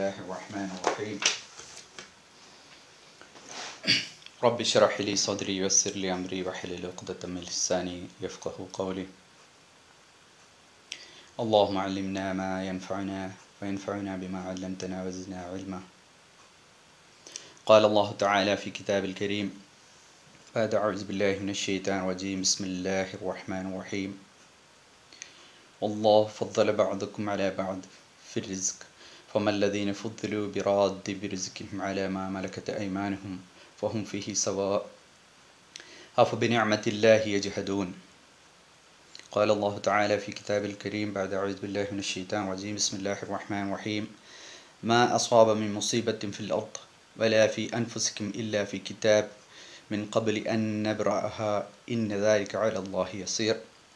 الله الرحمن الرحيم رب اشرح لي صدري ويسر لي أمري واحلل عقدة من لساني يفقه قولي اللهم علمنا ما ينفعنا وينفعنا بما علمتنا وزدنا علما قال الله تعالى في كتاب الكريم بعد أعوذ بالله من الشيطان الرجيم بسم الله الرحمن الرحيم والله فضل بعضكم على بعض في الرزق فما الذين فضلوا براد برزقهم على ما ملكت أيمانهم فهم فيه سواء أفبنعمة الله يجحدون قال الله تعالى في كتاب الكريم بعد أعوذ بالله من الشيطان الرجيم بسم الله الرحمن الرحيم ما أصاب من مصيبة في الأرض ولا في أنفسكم إلا في كتاب من قبل أن نبرأها إن ذلك على الله يسير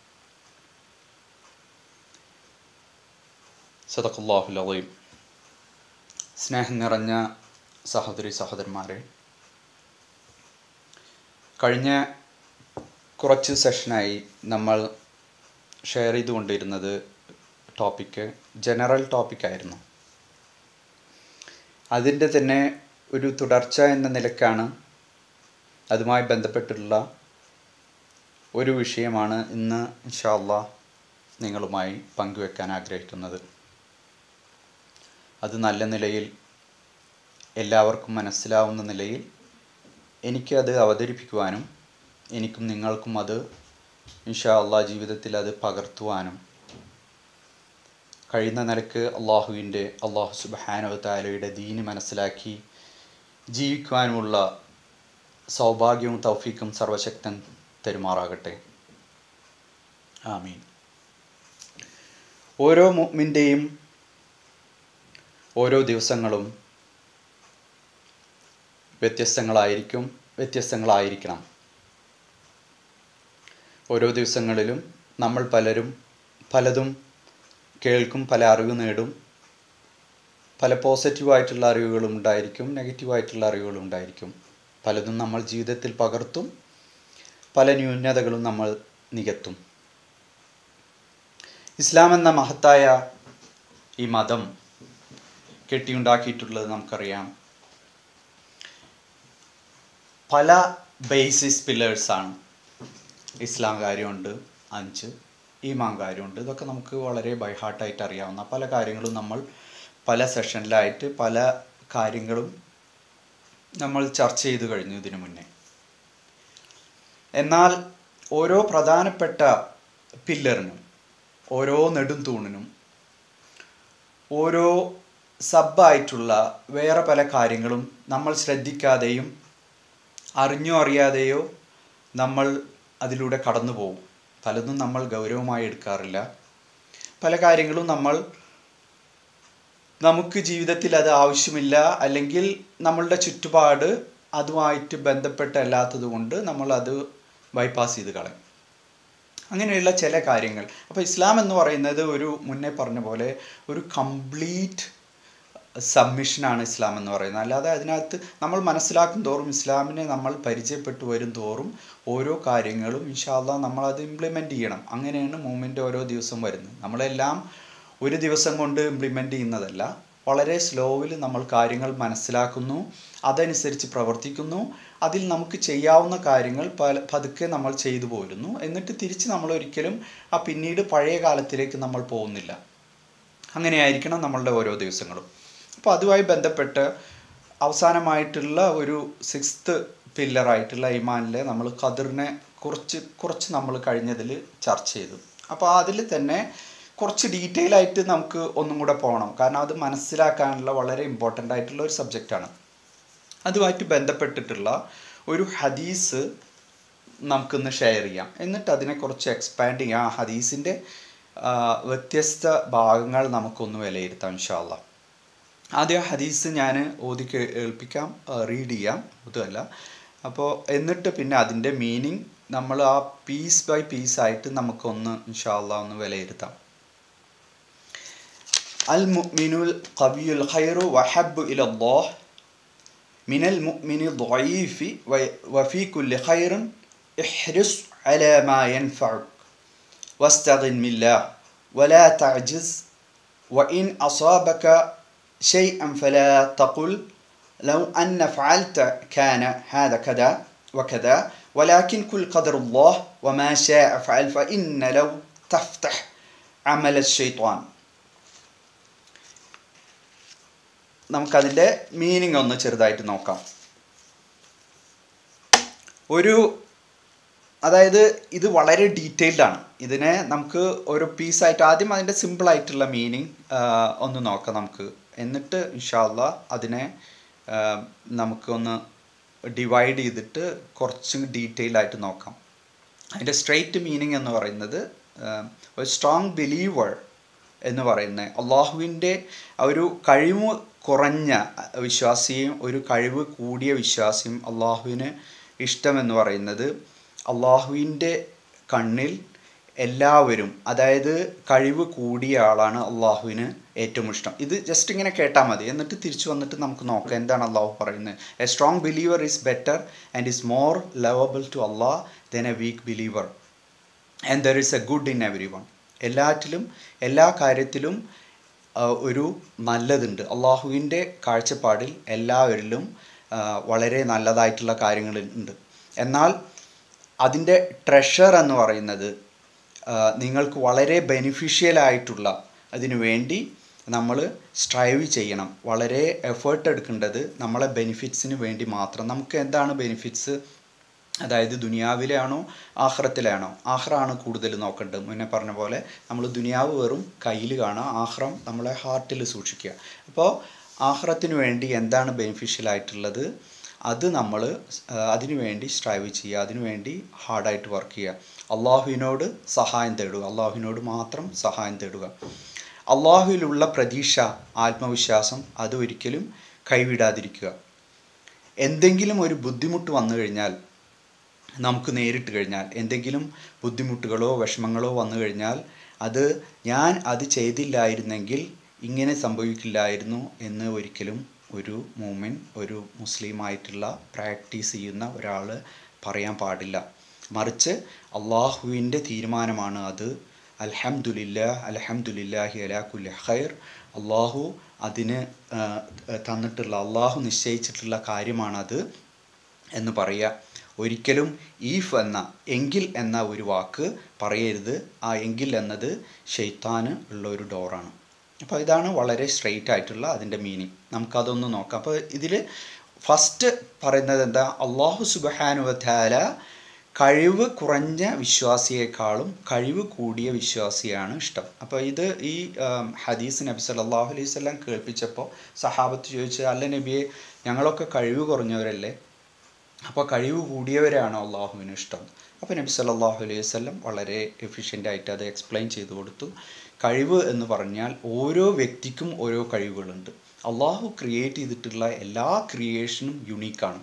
സദഖുല്ലാഹുൽ അലീം സ്നേഹം നിറഞ്ഞ സഹോദരി സഹോദരന്മാരെ കഴിഞ്ഞ കുറച്ച് സെഷനായി നമ്മൾ ഷെയർ ചെയ്തുകൊണ്ടിരുന്നത് ടോപ്പിക്ക് ജനറൽ ടോപ്പിക്കായിരുന്നു അതിൻ്റെ തന്നെ ഒരു തുടർച്ച എന്ന നിലക്കാണ് അതുമായി ബന്ധപ്പെട്ടുള്ള ഒരു വിഷയമാണ് ഇന്ന് ഇൻഷാല്ല നിങ്ങളുമായി പങ്കുവെക്കാൻ ആഗ്രഹിക്കുന്നത് അത് നല്ല നിലയിൽ എല്ലാവർക്കും മനസ്സിലാവുന്ന നിലയിൽ എനിക്കത് അവതരിപ്പിക്കുവാനും എനിക്കും നിങ്ങൾക്കും അത് ഇൻഷാ അള്ളാ ജീവിതത്തിൽ അത് പകർത്തുവാനും കഴിയുന്ന നിലക്ക് അള്ളാഹുവിൻ്റെ അള്ളാഹു സുബാനോ താലയുടെ ദീന് മനസ്സിലാക്കി ജീവിക്കുവാനുമുള്ള സൗഭാഗ്യവും തൗഫീക്കും സർവശക്തൻ തെരുമാറാകട്ടെ ആമീൻ ഓരോ മുമ്മിൻ്റെയും ഓരോ ദിവസങ്ങളും വ്യത്യസ്തങ്ങളായിരിക്കും വ്യത്യസ്തങ്ങളായിരിക്കണം ഓരോ ദിവസങ്ങളിലും നമ്മൾ പലരും പലതും കേൾക്കും പല അറിവ് നേടും പല പോസിറ്റീവായിട്ടുള്ള അറിവുകളും ഉണ്ടായിരിക്കും നെഗറ്റീവായിട്ടുള്ള അറിവുകളും ഉണ്ടായിരിക്കും പലതും നമ്മൾ ജീവിതത്തിൽ പകർത്തും പല ന്യൂനതകളും നമ്മൾ നികത്തും ഇസ്ലാം എന്ന മഹത്തായ ഈ മതം കെട്ടിയുണ്ടാക്കിയിട്ടുള്ളത് നമുക്കറിയാം പല ബേസിസ് പില്ലേഴ്സാണ് ഇസ്ലാം കാര്യമുണ്ട് അഞ്ച് ഈമാൻ കാര്യമുണ്ട് ഇതൊക്കെ നമുക്ക് വളരെ ബൈഹാർട്ടായിട്ട് അറിയാവുന്ന പല കാര്യങ്ങളും നമ്മൾ പല സെഷനിലായിട്ട് പല കാര്യങ്ങളും നമ്മൾ ചർച്ച ചെയ്തു കഴിഞ്ഞു ഇതിനു മുന്നേ എന്നാൽ ഓരോ പ്രധാനപ്പെട്ട പില്ലറിനും ഓരോ നെടും തൂണിനും ഓരോ സബ്ബായിട്ടുള്ള വേറെ പല കാര്യങ്ങളും നമ്മൾ ശ്രദ്ധിക്കാതെയും അറിഞ്ഞോ അറിയാതെയോ നമ്മൾ അതിലൂടെ കടന്നു പോകും പലതും നമ്മൾ ഗൗരവമായി എടുക്കാറില്ല പല കാര്യങ്ങളും നമ്മൾ നമുക്ക് ജീവിതത്തിൽ അത് ആവശ്യമില്ല അല്ലെങ്കിൽ നമ്മളുടെ ചുറ്റുപാട് അതുമായിട്ട് ബന്ധപ്പെട്ടല്ലാത്തത് കൊണ്ട് നമ്മൾ അത് ബൈപ്പാസ് ചെയ്ത് കളയും അങ്ങനെയുള്ള ചില കാര്യങ്ങൾ അപ്പോൾ ഇസ്ലാം എന്ന് പറയുന്നത് ഒരു മുന്നേ പറഞ്ഞ പോലെ ഒരു കംപ്ലീറ്റ് സബ്മിഷനാണ് ഇസ്ലാം എന്ന് പറയുന്നത് അല്ലാതെ അതിനകത്ത് നമ്മൾ മനസ്സിലാക്കും തോറും ഇസ്ലാമിനെ നമ്മൾ പരിചയപ്പെട്ടു വരും തോറും ഓരോ കാര്യങ്ങളും ഇൻഷാല്ല നമ്മളത് ഇംപ്ലിമെൻ്റ് ചെയ്യണം അങ്ങനെയാണ് മൂവ്മെൻ്റ് ഓരോ ദിവസം വരുന്നത് നമ്മളെല്ലാം ഒരു ദിവസം കൊണ്ട് ഇംപ്ലിമെൻ്റ് ചെയ്യുന്നതല്ല വളരെ സ്ലോവിൽ നമ്മൾ കാര്യങ്ങൾ മനസ്സിലാക്കുന്നു അതനുസരിച്ച് പ്രവർത്തിക്കുന്നു അതിൽ നമുക്ക് ചെയ്യാവുന്ന കാര്യങ്ങൾ പല പതുക്കെ നമ്മൾ ചെയ്തു പോരുന്നു എന്നിട്ട് തിരിച്ച് നമ്മൾ ഒരിക്കലും ആ പിന്നീട് പഴയ കാലത്തിലേക്ക് നമ്മൾ പോകുന്നില്ല അങ്ങനെയായിരിക്കണം നമ്മളുടെ ഓരോ ദിവസങ്ങളും അപ്പോൾ അതുമായി ബന്ധപ്പെട്ട് അവസാനമായിട്ടുള്ള ഒരു സിക്സ്ത് പില്ലറായിട്ടുള്ള ഇമാനിലെ നമ്മൾ ഖദറിനെ കുറച്ച് കുറച്ച് നമ്മൾ കഴിഞ്ഞതിൽ ചർച്ച ചെയ്തു അപ്പോൾ അതിൽ തന്നെ കുറച്ച് ഡീറ്റെയിൽ ആയിട്ട് നമുക്ക് ഒന്നും കൂടെ പോകണം കാരണം അത് മനസ്സിലാക്കാനുള്ള വളരെ ഇമ്പോർട്ടൻ്റ് ആയിട്ടുള്ള ഒരു സബ്ജക്റ്റാണ് അതുമായിട്ട് ബന്ധപ്പെട്ടിട്ടുള്ള ഒരു ഹദീസ് നമുക്കിന്ന് ഷെയർ ചെയ്യാം എന്നിട്ട് അതിനെ കുറച്ച് എക്സ്പാൻഡ് ചെയ്യാം ആ ഹദീസിൻ്റെ വ്യത്യസ്ത ഭാഗങ്ങൾ നമുക്കൊന്ന് വിലയിരുത്താം ഇൻഷാല്ല ആദ്യം ഹദീസ് ഞാൻ ഓതി കേൾപ്പിക്കാം റീഡ് ചെയ്യാം അതുമല്ല അപ്പോൾ എന്നിട്ട് പിന്നെ അതിൻ്റെ മീനിങ് നമ്മൾ ആ പീസ് ബൈ പീസ് ആയിട്ട് നമുക്കൊന്ന് ഇൻഷാല്ല ഒന്ന് വിലയിരുത്താം അൽ മുഅ്മിനുൽ ഖവിയുൽ ഖൈറു വഹബ്ബു ഇലല്ലാഹ് മിനൽ മുഅ്മിനി ضعيف وفي كل خير احرص على ما ينفعك واستغن بالله ولا تعجز وإن أصابك شيئا فلا تقل لو أن فعلت كان هذا كذا وكذا ولكن كل قدر الله وما شاء فعل فإن لو تفتح عمل الشيطان നമുക്കതിൻ്റെ മീനിങ് ഒന്ന് ചെറുതായിട്ട് നോക്കാം ഒരു അതായത് ഇത് വളരെ ഡീറ്റെയിൽഡ് ആണ് ഇതിനെ നമുക്ക് ഒരു പീസായിട്ട് ആദ്യം അതിൻ്റെ സിമ്പിൾ ആയിട്ടുള്ള മീനിങ് ഒന്ന് നോക്കാം നമുക്ക് എന്നിട്ട് ഇൻഷാല്ല അതിനെ ആ, നമുക്കൊന്ന് ഡിവൈഡ് ചെയ്തിട്ട് കുറച്ച് ഡീറ്റെയിൽ ആയിട്ട് നോക്കാം അതിൻ്റെ സ്ട്രെയിറ്റ് മീനിങ് എന്ന് പറയുന്നത് ആ, ഒരു സ്ട്രോങ് ബിലീവർ എന്ന് പറയുന്നത് അള്ളാഹുവിൻ്റെ ഒരു കഴിവ് കുറഞ്ഞ വിശ്വാസിയും ഒരു കഴിവ് കൂടിയ വിശ്വാസിയും അള്ളാഹുവിന് ഇഷ്ടമെന്ന് പറയുന്നത് അള്ളാഹുവിൻ്റെ കണ്ണിൽ എല്ലാവരും അതായത് കഴിവ് കൂടിയ ആളാണ് അള്ളാഹുവിന് ഏറ്റവും ഇഷ്ടം ഇത് ജസ്റ്റ് ഇങ്ങനെ കേട്ടാൽ മതി എന്നിട്ട് തിരിച്ചു വന്നിട്ട് നമുക്ക് നോക്കാം എന്താണ് അള്ളാഹു പറയുന്നത് a strong believer is better and is more lovable to Allah than a weak believer and there is a good in everyone എല്ലാറ്റിലും എല്ലാ കാര്യത്തിലും ആ, ഒരു നല്ലതുണ്ട് അള്ളാഹുവിൻ്റെ കാഴ്ചപ്പാടിൽ എല്ലാവരിലും ആ, വളരെ നല്ലതായിട്ടുള്ള കാര്യങ്ങളുണ്ട് എന്നാൽ അതിൻ്റെ ട്രഷർ എന്ന് പറയുന്നത് ആ, നിങ്ങൾക്ക് വളരെ ബെനിഫിഷ്യൽ ആയിട്ടുള്ള അതിനു വേണ്ടി നമ്മൾ സ്ട്രൈവ് ചെയ്യണം വളരെ എഫേർട്ട് എടുക്കേണ്ടത് നമ്മളെ ബെനിഫിറ്റ്സിന് വേണ്ടി മാത്രം നമുക്ക് എന്താണ് ബെനിഫിറ്റ്സ് അതായത് ദുനിയാവിലാണോ ആഹ്റത്തിലാണോ ആഹ്റാണ് കൂടുതൽ നോക്കേണ്ടത് മുന്നേ പറഞ്ഞ പോലെ നമ്മൾ ദുനിയാവ് വെറും കയ്യിൽ കാണുക ആഹ്റം നമ്മളെ ഹാർട്ടിൽ സൂക്ഷിക്കുക അപ്പോൾ ആഹ്റത്തിന് വേണ്ടി എന്താണ് ബെനിഫിഷ്യൽ ആയിട്ടുള്ളത് അത് നമ്മൾ അതിനു വേണ്ടി സ്ട്രൈവ് ചെയ്യുക അതിനു വേണ്ടി ഹാർഡായിട്ട് വർക്ക് ചെയ്യുക അള്ളാഹുവിനോട് സഹായം തേടുക അള്ളാഹുവിനോട് മാത്രം സഹായം തേടുക അള്ളാഹുവിലുള്ള പ്രതീക്ഷ ആത്മവിശ്വാസം അത് ഒരിക്കലും കൈവിടാതിരിക്കുക എന്തെങ്കിലും ഒരു ബുദ്ധിമുട്ട് വന്നു കഴിഞ്ഞാൽ നമുക്ക് നേരിട്ട് കഴിഞ്ഞാൽ എന്തെങ്കിലും ബുദ്ധിമുട്ടുകളോ വിഷമങ്ങളോ വന്നു കഴിഞ്ഞാൽ അത് ഞാൻ അത് ചെയ്തില്ലായിരുന്നെങ്കിൽ ഇങ്ങനെ സംഭവിക്കില്ലായിരുന്നു എന്ന് ഒരിക്കലും ഒരു മൂമെൻ ഒരു മുസ്ലിമായിട്ടുള്ള പ്രാക്ടീസ് ചെയ്യുന്ന ഒരാൾ പറയാൻ പാടില്ല മറിച്ച് അള്ളാഹുവിൻ്റെ തീരുമാനമാണ് അത് അൽഹംദുലില്ല അൽഹംദുലില്ലാഹി അലാ കുല്ലി ഖൈർ അള്ളാഹു അതിന് ആ, തന്നിട്ടുള്ള അള്ളാഹു നിശ്ചയിച്ചിട്ടുള്ള കാര്യമാണത് എന്ന് പറയുക ഒരിക്കലും ഈഫ് എന്ന എങ്കിൽ എന്ന ഒരു വാക്ക് പറയരുത് ആ എങ്കിൽ എന്നത് ഷെയ്ത്താന് ഉള്ള ഒരു ഡോറാണ് അപ്പോൾ ഇതാണ് വളരെ സ്ട്രെയിറ്റ് ആയിട്ടുള്ള അതിൻ്റെ മീനിങ് നമുക്കതൊന്ന് നോക്കാം അപ്പോൾ ഇതിൽ ഫസ്റ്റ് പറയുന്നത് എന്താ അള്ളാഹു സുബഹാനുവല കഴിവ് കുറഞ്ഞ വിശ്വാസിയേക്കാളും കഴിവ് കൂടിയ വിശ്വാസിയാണ് ഇഷ്ടം അപ്പോൾ ഇത് ഈ ആം, ഹദീസ് നബി സല്ലല്ലാഹു അലൈഹി വസല്ലം കേൾപ്പിച്ചപ്പോൾ സഹാബത്ത് ചോദിച്ചു അല്ല നബിയെ ഞങ്ങളൊക്കെ കഴിവ് കുറഞ്ഞവരല്ലേ അപ്പോൾ കഴിവ് കൂടിയവരാണോ അള്ളാഹുവിന് ഇഷ്ടം അപ്പോൾ നബി സല്ലല്ലാഹു അലൈഹി വസല്ലം വളരെ എഫിഷ്യൻ്റ് ആയിട്ട് അത് എക്സ്പ്ലെയിൻ ചെയ്തു കൊടുത്തു കഴിവ് എന്ന് പറഞ്ഞാൽ ഓരോ വ്യക്തിക്കും ഓരോ കഴിവുകളുണ്ട് അള്ളാഹു ക്രിയേറ്റ് ചെയ്തിട്ടുള്ള എല്ലാ ക്രിയേഷനും യുണീക്കാണ്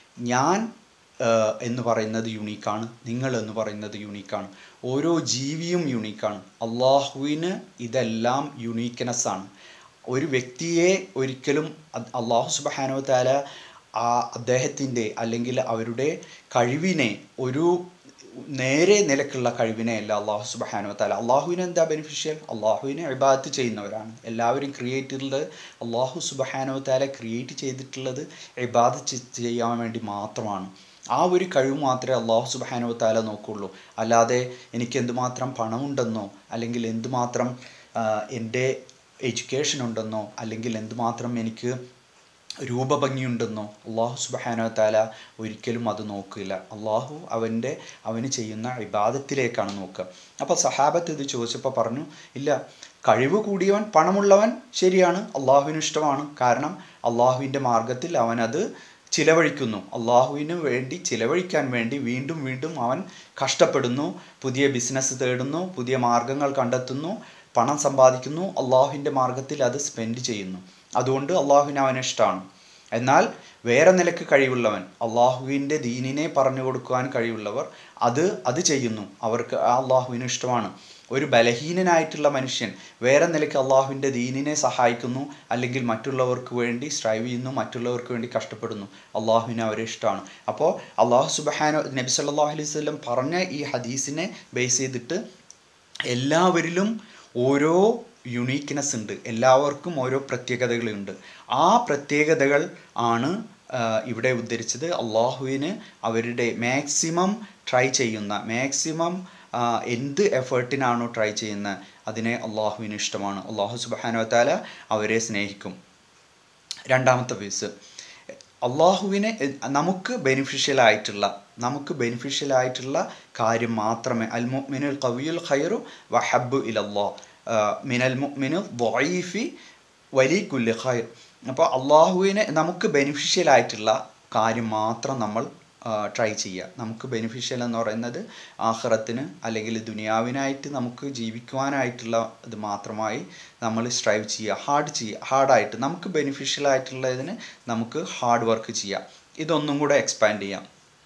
ഞാൻ ആഹ്, എന്ന് പറയുന്നത് യുണീക്കാണ് നിങ്ങൾ എന്ന് പറയുന്നത് യുണീക്കാണ് ഓരോ ജീവിയും യുണീക്കാണ് അള്ളാഹുവിന് ഇതെല്ലാം യുണീക്ക്നെസ് ആണ് ഒരു വ്യക്തിയെ ഒരിക്കലും അ- അള്ളാഹു സുബഹാനോ താല ആ അദ്ദേഹത്തിൻ്റെ അല്ലെങ്കിൽ അവരുടെ കഴിവിനെ ഒരു നേരെ നിലക്കുള്ള കഴിവിനെ അല്ല അള്ളാഹു സുബഹാനോ താല അള്ളാഹുവിന് എന്താ ബെനിഫിഷ്യൽ അള്ളാഹുവിനെ ഇബാദത്ത് ചെയ്യുന്നവരാണ് എല്ലാവരും ക്രിയേറ്റ് ചെയ്തിട്ടുള്ളത് അള്ളാഹു സുബഹാനോ താല ക്രിയേറ്റ് ചെയ്തിട്ടുള്ളത് ഇബാദത്ത് ചെയ്യാൻ വേണ്ടി മാത്രമാണ് ആ ഒരു കഴിവ് മാത്രമേ അള്ളാഹു സുബഹാനോ താല നോക്കുള്ളൂ അല്ലാതെ എനിക്ക് എന്തുമാത്രം പണമുണ്ടെന്നോ അല്ലെങ്കിൽ എന്തുമാത്രം ആ, എൻ്റെ എഡ്യൂക്കേഷൻ ഉണ്ടെന്നോ അല്ലെങ്കിൽ എന്തുമാത്രം എനിക്ക് രൂപഭംഗിയുണ്ടെന്നോ അള്ളാഹു സുബഹാനോ താല ഒരിക്കലും അത് നോക്കില്ല അള്ളാഹു അവൻ്റെ അവന് ചെയ്യുന്ന ഇബാദത്തിലേക്കാണ് നോക്കുക അപ്പോൾ സഹാബത്ത് ഇത് ചോദിച്ചപ്പോൾ പറഞ്ഞു ഇല്ല കഴിവ് കൂടിയവൻ പണമുള്ളവൻ ശരിയാണ് അള്ളാഹുവിന് ഇഷ്ടമാണ് കാരണം അള്ളാഹുവിൻ്റെ മാർഗത്തിൽ അവനത് ചിലവഴിക്കുന്നു അള്ളാഹുവിന് വേണ്ടി ചിലവഴിക്കാൻ വേണ്ടി വീണ്ടും വീണ്ടും അവൻ കഷ്ടപ്പെടുന്നു പുതിയ ബിസിനസ് തേടുന്നു പുതിയ മാർഗങ്ങൾ കണ്ടെത്തുന്നു പണം സമ്പാദിക്കുന്നു അള്ളാഹുവിൻ്റെ മാർഗത്തിൽ അത് സ്പെൻഡ് ചെയ്യുന്നു അതുകൊണ്ട് അള്ളാഹുവിന് അവന് ഇഷ്ടമാണ് എന്നാൽ വേറെ നിലക്ക് കഴിവുള്ളവൻ അള്ളാഹുവിൻ്റെ ദീനിനെ പറഞ്ഞു കൊടുക്കുവാൻ കഴിവുള്ളവർ അത് അത് ചെയ്യുന്നു അവർക്ക് ആ അള്ളാഹുവിന് ഇഷ്ടമാണ് ഒരു ബലഹീനനായിട്ടുള്ള മനുഷ്യൻ വേറെ നിലയ്ക്ക് അള്ളാഹുവിൻ്റെ ദീനിനെ സഹായിക്കുന്നു അല്ലെങ്കിൽ മറ്റുള്ളവർക്ക് വേണ്ടി സ്ട്രൈവ് ചെയ്യുന്നു മറ്റുള്ളവർക്ക് വേണ്ടി കഷ്ടപ്പെടുന്നു അള്ളാഹുവിന് അവരെ ഇഷ്ടമാണ് അപ്പോൾ അള്ളാഹു സുബഹാനോ നബി സല്ലല്ലാഹു അലൈഹി വസല്ലം പറഞ്ഞ ഈ ഹദീസിനെ ബേസ് ചെയ്തിട്ട് എല്ലാവരിലും ഓരോ യുണീക്ക്നെസ് ഉണ്ട് എല്ലാവർക്കും ഓരോ പ്രത്യേകതകളുണ്ട് ആ പ്രത്യേകതകൾ ആണ് ആ, ഇവിടെ ഉദ്ധരിച്ചത് അള്ളാഹുവിന് അവരുടെ മാക്സിമം ട്രൈ ചെയ്യുന്ന മാക്സിമം എന്ത് എഫേർട്ടിനാണോ ട്രൈ ചെയ്യുന്നത് അതിനെ അള്ളാഹുവിന് ഇഷ്ടമാണ് അള്ളാഹു സുബാനുവത്താല അവരെ സ്നേഹിക്കും രണ്ടാമത്തെ പീസ് അള്ളാഹുവിനെ നമുക്ക് ബെനിഫിഷ്യൽ ആയിട്ടുള്ള നമുക്ക് ബെനിഫിഷ്യൽ ആയിട്ടുള്ള കാര്യം മാത്രമേ അൽ മുഅ്മിനുൽ ഖവിയുൽ ഖൈറു വഹബ്ബു ഇലല്ലാ മിനൽ മുഅ്മിനു ദഈഫി വലി കുല്ലി ഖൈർ അപ്പോൾ അള്ളാഹുവിനെ നമുക്ക് ബെനിഫിഷ്യൽ ആയിട്ടുള്ള കാര്യം മാത്രം നമ്മൾ ട്രൈ ചെയ്യുക നമുക്ക് ബെനിഫിഷ്യൽ എന്ന് പറയുന്നത് ആഹ്റത്തിന് അല്ലെങ്കിൽ ദുനിയാവിനായിട്ട് നമുക്ക് ജീവിക്കുവാനായിട്ടുള്ള ഇത് മാത്രമായി നമ്മൾ സ്ട്രൈവ് ചെയ്യുക ഹാർഡ് ചെയ്യുക ഹാർഡായിട്ട് നമുക്ക് ബെനിഫിഷ്യൽ ആയിട്ടുള്ളതിന് നമുക്ക് ഹാർഡ് വർക്ക് ചെയ്യാം ഇതൊന്നും കൂടെ എക്സ്പാൻഡ് ചെയ്യാം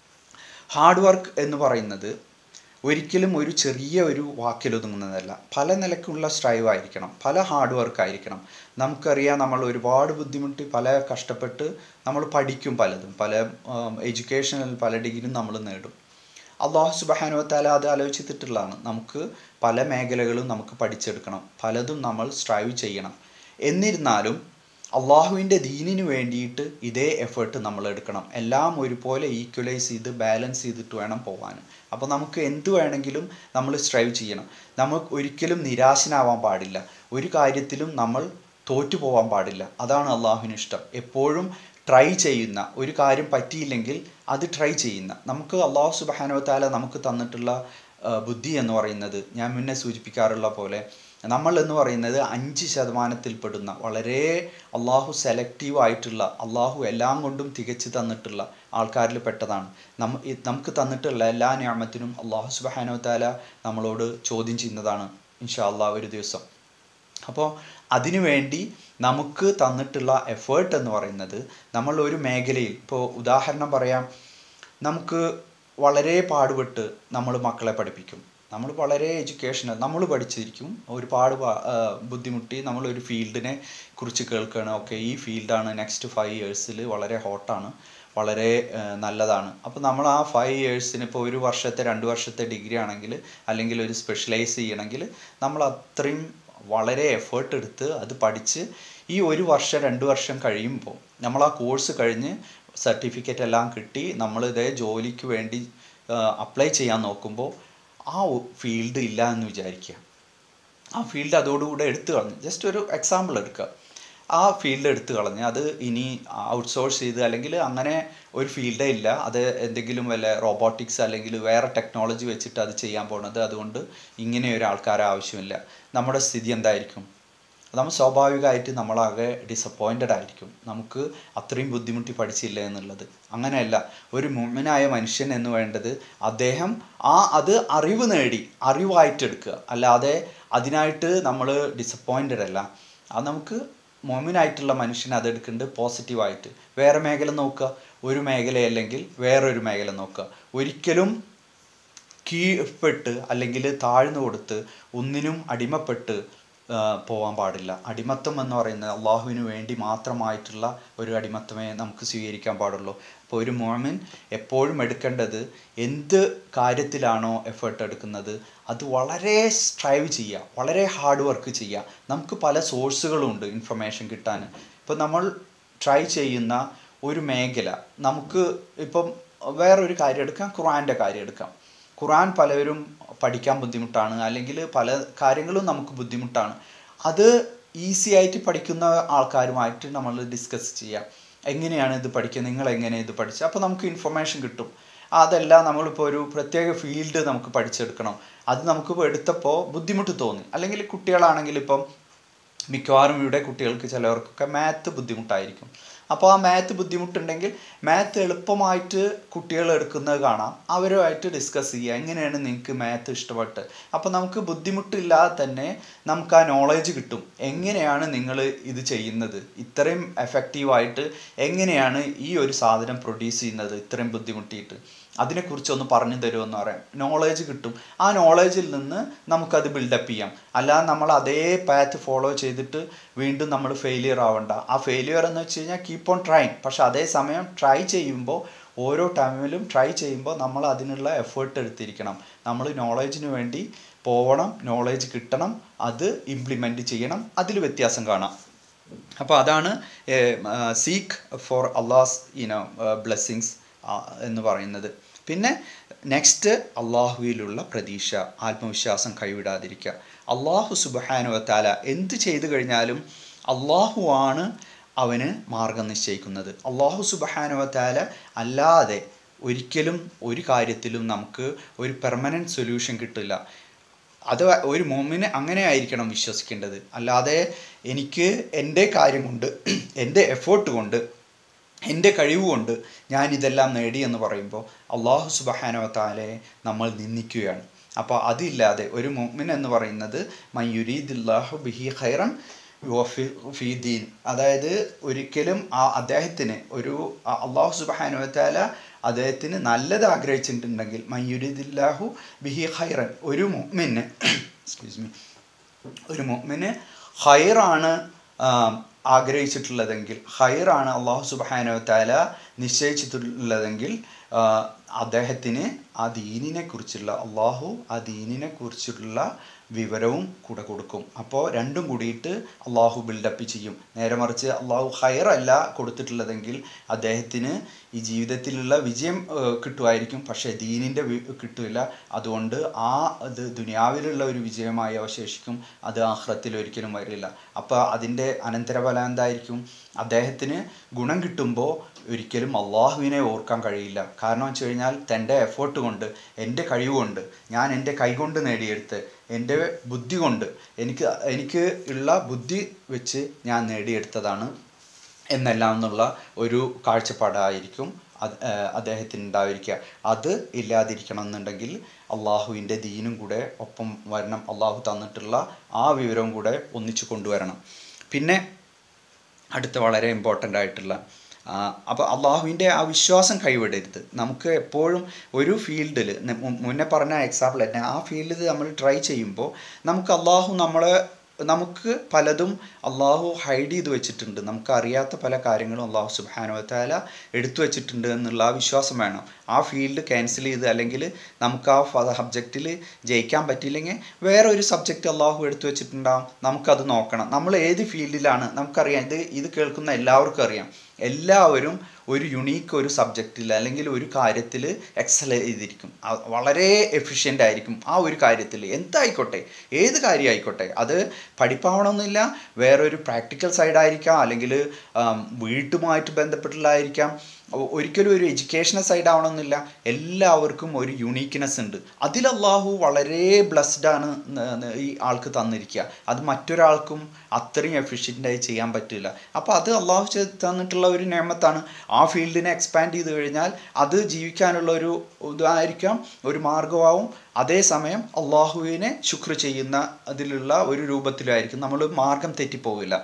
ഹാർഡ് വർക്ക് എന്ന് പറയുന്നത് ഒരിക്കലും ഒരു ചെറിയ ഒരു വാക്കിലൊതുങ്ങുന്നതല്ല പല നിലക്കുള്ള സ്ട്രൈവ് ആയിരിക്കണം പല ഹാർഡ് വർക്ക് ആയിരിക്കണം നമുക്കറിയാം നമ്മൾ ഒരുപാട് ബുദ്ധിമുട്ടി പല കഷ്ടപ്പെട്ട് നമ്മൾ പഠിക്കും പലതും പല എഡ്യൂക്കേഷനിൽ പല ഡിഗ്രിയും നമ്മൾ നേടും അള്ളാഹു സുബഹാനുവത്താല അത് ആലോചിച്ചിട്ടുള്ളതാണ് നമുക്ക് പല മേഖലകളും നമുക്ക് പഠിച്ചെടുക്കണം പലതും നമ്മൾ സ്ട്രൈവ് ചെയ്യണം എന്നിരുന്നാലും അള്ളാഹുവിൻ്റെ ദീനിന് വേണ്ടിയിട്ട് ഇതേ എഫേർട്ട് നമ്മൾ എടുക്കണം എല്ലാം ഒരുപോലെ ഈക്വലൈസ് ചെയ്ത് ബാലൻസ് ചെയ്തിട്ട് വേണം പോകാൻ അപ്പോൾ നമുക്ക് എന്ത് വേണമെങ്കിലും നമ്മൾ സ്ട്രൈവ് ചെയ്യണം നമുക്ക് ഒരിക്കലും നിരാശനാവാൻ പാടില്ല ഒരു കാര്യത്തിലും നമ്മൾ തോറ്റു പോകാൻ പാടില്ല അതാണ് അള്ളാഹുവിന് ഇഷ്ടം എപ്പോഴും ട്രൈ ചെയ്യുന്ന ഒരു കാര്യം പറ്റിയില്ലെങ്കിൽ അത് ട്രൈ ചെയ്യുന്ന നമുക്ക് അള്ളാഹു സുബാനുവത്താല നമുക്ക് തന്നിട്ടുള്ള ആ, ബുദ്ധി എന്ന് പറയുന്നത് ഞാൻ മുന്നേ സൂചിപ്പിക്കാറുള്ള പോലെ നമ്മൾ എന്ന് പറയുന്നത് അഞ്ച് ശതമാനത്തിൽപ്പെടുന്ന വളരെ അള്ളാഹു സെലക്റ്റീവ് ആയിട്ടുള്ള അള്ളാഹു എല്ലാം കൊണ്ടും തികച്ചു തന്നിട്ടുള്ള ആൾക്കാരിൽ പെട്ടതാണ് നമ്മ ഈ നമുക്ക് തന്നിട്ടുള്ള എല്ലാ ഞാമത്തിനും അള്ളാഹു സുബാനോ താല നമ്മളോട് ചോദ്യം ചെയ്യുന്നതാണ് ഇൻഷാ അള്ളാഹ് ഒരു ദിവസം അപ്പോൾ അതിനുവേണ്ടി നമുക്ക് തന്നിട്ടുള്ള എഫേർട്ട് എന്ന് പറയുന്നത് നമ്മൾ ഒരു മേഖലയിൽ ഇപ്പോൾ ഉദാഹരണം പറയാം നമുക്ക് വളരെ പാടുപെട്ട് നമ്മൾ മക്കളെ പഠിപ്പിക്കും നമ്മൾ വളരെ എഡ്യൂക്കേഷണൽ നമ്മൾ പഠിച്ചിരിക്കും ഒരുപാട് പാ- ആ, ബുദ്ധിമുട്ടി നമ്മൾ ഒരു ഫീൽഡിനെ കുറിച്ച് കേൾക്കുകയാണ് ഓക്കെ ഈ ഫീൽഡാണ് നെക്സ്റ്റ് ഫൈവ് ഇയേഴ്സിൽ വളരെ ഹോട്ടാണ് വളരെ ആ, നല്ലതാണ് അപ്പോൾ നമ്മൾ ആ ഫൈവ് ഇയേഴ്സിന് ഇപ്പോൾ ഒരു വർഷത്തെ രണ്ട് വർഷത്തെ ഡിഗ്രി ആണെങ്കിൽ അല്ലെങ്കിൽ ഒരു സ്പെഷ്യലൈസ് ചെയ്യണമെങ്കിൽ നമ്മൾ അത്രയും വളരെ എഫേർട്ട് എടുത്ത് അത് പഠിച്ച് ഈ ഒരു വർഷം രണ്ട് വർഷം കഴിയുമ്പോൾ നമ്മൾ ആ കോഴ്സ് കഴിഞ്ഞ് സർട്ടിഫിക്കറ്റ് എല്ലാം കിട്ടി നമ്മൾ ഇതേ ജോലിക്ക് വേണ്ടി അപ്ലൈ ചെയ്യാൻ നോക്കുമ്പോൾ ആ ഫീൽഡ് ഇല്ല എന്ന് വിചാരിക്കുക ആ ഫീൽഡ് അതോടുകൂടെ എടുത്തു കളഞ്ഞു ജസ്റ്റ് ഒരു എക്സാമ്പിൾ എടുക്കുക ആ ഫീൽഡ് എടുത്തു കളഞ്ഞ് അത് ഇനി ഔട്ട്സോഴ്സ് ചെയ്ത് അല്ലെങ്കിൽ അങ്ങനെ ഒരു ഫീൽഡേ ഇല്ല അത് എന്തെങ്കിലും വല്ല റോബോട്ടിക്സ് അല്ലെങ്കിൽ വേറെ ടെക്നോളജി വെച്ചിട്ട് അത് ചെയ്യാൻ പോണത് അതുകൊണ്ട് ഇങ്ങനെ ഒരു ആൾക്കാരെ ആവശ്യമില്ല നമ്മുടെ സ്ഥിതി എന്തായിരിക്കും നമ്മൾ സ്വാഭാവികമായിട്ട് നമ്മളാകെ ഡിസപ്പോയിൻറ്റഡ് ആയിരിക്കും നമുക്ക് അത്രയും ബുദ്ധിമുട്ടി പഠിച്ചില്ല എന്നുള്ളത് അങ്ങനെയല്ല ഒരു മുമ്മിനായ മനുഷ്യൻ എന്ന് വേണ്ടത് അദ്ദേഹം ആ അത് അറിവ് നേടി അറിവായിട്ട് എടുക്കുക അല്ലാതെ അതിനായിട്ട് നമ്മൾ ഡിസപ്പോയിൻറ്റഡ് അല്ല അത് നമുക്ക് മൊമിനായിട്ടുള്ള മനുഷ്യൻ അത് എടുക്കുന്നുണ്ട് പോസിറ്റീവായിട്ട് വേറെ മേഖല നോക്കുക ഒരു മേഖലയല്ലെങ്കിൽ വേറൊരു മേഖല നോക്കുക ഒരിക്കലും കീഴ്പ്പെട്ട് അല്ലെങ്കിൽ താഴ്ന്നു കൊടുത്ത് ഒന്നിനും അടിമപ്പെട്ട് ആ, പോവാൻ പാടില്ല അടിമത്തം എന്ന് പറയുന്നത് അള്ളാഹുവിന് വേണ്ടി മാത്രമായിട്ടുള്ള ഒരു അടിമത്തമേ നമുക്ക് സ്വീകരിക്കാൻ പാടുള്ളൂ അപ്പോൾ ഒരു മോമിൻ എപ്പോഴും എടുക്കേണ്ടത് എന്ത് കാര്യത്തിലാണോ എഫേർട്ട് എടുക്കുന്നത് അത് വളരെ സ്ട്രൈവ് ചെയ്യുക വളരെ ഹാർഡ് വർക്ക് ചെയ്യുക നമുക്ക് പല സോഴ്സുകളുണ്ട് ഇൻഫർമേഷൻ കിട്ടാൻ ഇപ്പോൾ നമ്മൾ ട്രൈ ചെയ്യുന്ന ഒരു മേഖല നമുക്ക് ഇപ്പം വേറൊരു കാര്യം എടുക്കാം ഖുറാൻ്റെ കാര്യം എടുക്കാം ഖുറാൻ പലവരും പഠിക്കാൻ ബുദ്ധിമുട്ടാണ് അല്ലെങ്കിൽ പല കാര്യങ്ങളും നമുക്ക് ബുദ്ധിമുട്ടാണ് അത് ഈസി ആയിട്ട് പഠിക്കുന്ന ആൾക്കാരുമായിട്ട് നമ്മൾ ഡിസ്കസ് ചെയ്യാം എങ്ങനെയാണ് ഇത് പഠിക്കുക നിങ്ങൾ എങ്ങനെ ഇത് പഠിച്ചത് അപ്പോൾ നമുക്ക് ഇൻഫർമേഷൻ കിട്ടും അതല്ല നമ്മളിപ്പോൾ ഒരു പ്രത്യേക ഫീൽഡ് നമുക്ക് പഠിച്ചെടുക്കണം അത് നമുക്ക് എടുത്തപ്പോൾ ബുദ്ധിമുട്ട് തോന്നി അല്ലെങ്കിൽ കുട്ടികളാണെങ്കിൽ ഇപ്പം മിക്കവാറും ഇവിടെ കുട്ടികൾക്ക് ചിലവർക്കൊക്കെ മാത്ത് ബുദ്ധിമുട്ടായിരിക്കും അപ്പോൾ ആ മാത്ത് ബുദ്ധിമുട്ടുണ്ടെങ്കിൽ മാത്ത് എളുപ്പമായിട്ട് കുട്ടികൾ എടുക്കുന്നത് കാണാം അവരുമായിട്ട് ഡിസ്കസ് ചെയ്യുക എങ്ങനെയാണ് നിങ്ങൾക്ക് മാത്ത് ഇഷ്ടപ്പെട്ട് അപ്പോൾ നമുക്ക് ബുദ്ധിമുട്ടില്ലാതെ തന്നെ നമുക്ക് ആ നോളേജ് കിട്ടും എങ്ങനെയാണ് നിങ്ങൾ ഇത് ചെയ്യുന്നത് ഇത്രയും എഫക്റ്റീവായിട്ട് എങ്ങനെയാണ് ഈ ഒരു സാധനം പ്രൊഡ്യൂസ് ചെയ്യുന്നത് ഇത്രയും ബുദ്ധിമുട്ടിയിട്ട് അതിനെക്കുറിച്ചൊന്ന് പറഞ്ഞു തരുമെന്ന് പറയാം നോളേജ് കിട്ടും ആ നോളേജിൽ നിന്ന് നമുക്കത് ബിൽഡപ്പ് ചെയ്യാം അല്ലാതെ നമ്മൾ അതേ പാത്ത് ഫോളോ ചെയ്തിട്ട് വീണ്ടും നമ്മൾ ഫെയിലിയർ ആവണ്ട ആ ഫെയിലിയർ എന്ന് വെച്ച് കഴിഞ്ഞാൽ കീപ്പ് ഓൺ ട്രൈങ് പക്ഷെ അതേ സമയം ട്രൈ ചെയ്യുമ്പോൾ ഓരോ ടൈമിലും ട്രൈ ചെയ്യുമ്പോൾ നമ്മൾ അതിനുള്ള എഫേർട്ട് എടുത്തിരിക്കണം നമ്മൾ നോളേജിന് വേണ്ടി പോവണം നോളേജ് കിട്ടണം അത് ഇംപ്ലിമെൻറ്റ് ചെയ്യണം അതിൽ വ്യത്യാസം കാണാം അപ്പോൾ അതാണ് seek for Allah's you know blessings എന്ന് പറയുന്നത് പിന്നെ നെക്സ്റ്റ് അള്ളാഹുവിലുള്ള പ്രതീക്ഷ ആത്മവിശ്വാസം കൈവിടാതിരിക്കുക അള്ളാഹു സുബാനുവത്താല എന്ത് ചെയ്തു കഴിഞ്ഞാലും അള്ളാഹുവാണ് അവന് മാർഗം നിശ്ചയിക്കുന്നത് അള്ളാഹു സുബാനുവത്താല അല്ലാതെ ഒരിക്കലും ഒരു കാര്യത്തിലും നമുക്ക് ഒരു പെർമനൻറ്റ് സൊല്യൂഷൻ കിട്ടില്ല അത് ഒരു മോമിന് അങ്ങനെ ആയിരിക്കണം വിശ്വസിക്കേണ്ടത് അല്ലാതെ എനിക്ക് എൻ്റെ കാര്യം കൊണ്ട് എൻ്റെ എഫേർട്ട് കൊണ്ട് എൻ്റെ കഴിവ് കൊണ്ട് ഞാൻ ഇതെല്ലാം നേടി എന്ന് പറയുമ്പോൾ അള്ളാഹു സുബഹാനവത്താലെ നമ്മൾ നിന്ദിക്കുകയാണ് അപ്പോൾ അതില്ലാതെ ഒരു മുഅ്മിൻ എന്ന് പറയുന്നത് മയ്യുരീദില്ലാഹു ബിഹി ഖൈറൻ ഫീദീൻ അതായത് ഒരിക്കലും ആ അദ്ദേഹത്തിന് ഒരു അള്ളാഹു സുബഹാനുവത്താല അദ്ദേഹത്തിന് നല്ലത് ആഗ്രഹിച്ചിട്ടുണ്ടെങ്കിൽ മയ്യുരീദില്ലാഹു ബിഹി ഖൈറൻ ഒരു മുഅ്മിന് എക്സ്ക്യൂസ് മീ ഒരു മുഅ്മിന് ഖൈറാണ് ആഗ്രഹിച്ചിട്ടുള്ളതെങ്കിൽ ഹൈറാണ് അള്ളാഹു സുബാനവത്താല നിശ്ചയിച്ചിട്ടുള്ളതെങ്കിൽ അദ്ദേഹത്തിന് ആ ദീനിനെ കുറിച്ചുള്ള അള്ളാഹു ആ ദീനിനെ കുറിച്ചുള്ള വിവരവും കൂടെ കൊടുക്കും അപ്പോൾ രണ്ടും കൂടിയിട്ട് അള്ളാഹു ബിൽഡപ്പ് ചെയ്യും നേരെ മറിച്ച് അള്ളാഹു ഹയറല്ല കൊടുത്തിട്ടുള്ളതെങ്കിൽ അദ്ദേഹത്തിന് ഈ ജീവിതത്തിലുള്ള വിജയം കിട്ടുമായിരിക്കും പക്ഷേ ദീനിൻ്റെ കിട്ടില്ല അതുകൊണ്ട് ആ ഇത് ദുനിയാവിലുള്ള ഒരു വിജയമായി അവശേഷിക്കും അത് ആഹ്റത്തിൽ ഒരിക്കലും വരില്ല അപ്പോൾ അതിൻ്റെ അനന്തരഫലം എന്തായിരിക്കും അദ്ദേഹത്തിന് ഗുണം കിട്ടുമ്പോൾ ഒരിക്കലും അള്ളാഹുവിനെ ഓർക്കാൻ കഴിയില്ല കാരണം വെച്ച് കഴിഞ്ഞാൽ തൻ്റെ എഫേർട്ട് കൊണ്ട് എൻ്റെ കഴിവ് കൊണ്ട് ഞാൻ എൻ്റെ കൈകൊണ്ട് നേടിയെടുത്ത് എൻ്റെ ബുദ്ധി കൊണ്ട് എനിക്ക് എനിക്ക് ഉള്ള ബുദ്ധി വെച്ച് ഞാൻ നേടിയെടുത്തതാണ് എന്നെല്ലാം എന്നുള്ള ഒരു കാഴ്ചപ്പാടായിരിക്കും അത് അദ്ദേഹത്തിന് ഉണ്ടായിരിക്കുക അത് ഇല്ലാതിരിക്കണം എന്നുണ്ടെങ്കിൽ അള്ളാഹുവിൻ്റെ ദീനും കൂടെ ഒപ്പം വരണം അള്ളാഹു തന്നിട്ടുള്ള ആ വിവരവും കൂടെ ഒന്നിച്ചു കൊണ്ടുവരണം പിന്നെ അടുത്ത വളരെ ഇമ്പോർട്ടൻ്റ് ആയിട്ടുള്ള അപ്പോൾ അള്ളാഹുവിൻ്റെ ആ വിശ്വാസം കൈവിടരുത് നമുക്ക് എപ്പോഴും ഒരു ഫീൽഡിൽ മുന്നേ പറഞ്ഞ എക്സാമ്പിൾ തന്നെ ആ ഫീൽഡിൽ നമ്മൾ ട്രൈ ചെയ്യുമ്പോൾ നമുക്ക് അള്ളാഹു നമ്മളെ നമുക്ക് പലതും അള്ളാഹു ഹൈഡ് ചെയ്ത് വെച്ചിട്ടുണ്ട് നമുക്ക് അറിയാത്ത പല കാര്യങ്ങളും അള്ളാഹു സുബാനുവത്താല എടുത്തു വെച്ചിട്ടുണ്ട് എന്നുള്ള ആ വിശ്വാസം വേണം ആ ഫീൽഡ് ക്യാൻസൽ ചെയ്ത് അല്ലെങ്കിൽ നമുക്ക് ആ സബ്ജക്റ്റിൽ ജയിക്കാൻ പറ്റിയില്ലെങ്കിൽ വേറെ ഒരു സബ്ജക്റ്റ് അള്ളാഹു എടുത്തു വെച്ചിട്ടുണ്ടാവും നമുക്കത് നോക്കണം നമ്മൾ ഏത് ഫീൽഡിലാണ് നമുക്കറിയാം ഇത് ഇത് കേൾക്കുന്ന എല്ലാവർക്കും അറിയാം എല്ലാവരും ഒരു യുണീക്ക് ഒരു സബ്ജക്റ്റിൽ അല്ലെങ്കിൽ ഒരു കാര്യത്തിൽ എക്സൽ ചെയ്തിരിക്കും വളരെ എഫിഷ്യൻ്റ് ആയിരിക്കും ആ ഒരു കാര്യത്തിൽ എന്തായിക്കോട്ടെ ഏത് കാര്യം ആയിക്കോട്ടെ അത് പഠിപ്പാവണമെന്നില്ല വേറൊരു പ്രാക്ടിക്കൽ സൈഡായിരിക്കാം അല്ലെങ്കിൽ വീട്ടുമായിട്ട് ബന്ധപ്പെട്ടുള്ളതായിരിക്കാം ഒരിക്കലും ഒരു എഡ്യൂക്കേഷണൽ സൈഡ് ആവണമെന്നില്ല എല്ലാവർക്കും ഒരു യുണീക്ക്നെസ് ഉണ്ട് അതിൽ അള്ളാഹു വളരെ ബ്ലസ്ഡ് ആണ് ഈ ആൾക്ക് തന്നിരിക്കുക അത് മറ്റൊരാൾക്കും അത്രയും എഫിഷ്യൻ്റായി ചെയ്യാൻ പറ്റില്ല അപ്പോൾ അത് അള്ളാഹു തന്നിട്ടുള്ള ഒരു നിയമത്താണ് ആ ഫീൽഡിനെ എക്സ്പാൻഡ് ചെയ്ത് കഴിഞ്ഞാൽ അത് ജീവിക്കാനുള്ള ഒരു ഇതായിരിക്കാം ഒരു മാർഗമാവും അതേസമയം അള്ളാഹുവിനെ ശുക്ർ ചെയ്യുന്ന അതിലുള്ള ഒരു രൂപത്തിലായിരിക്കും നമ്മൾ മാർഗം തെറ്റിപ്പോവില്ല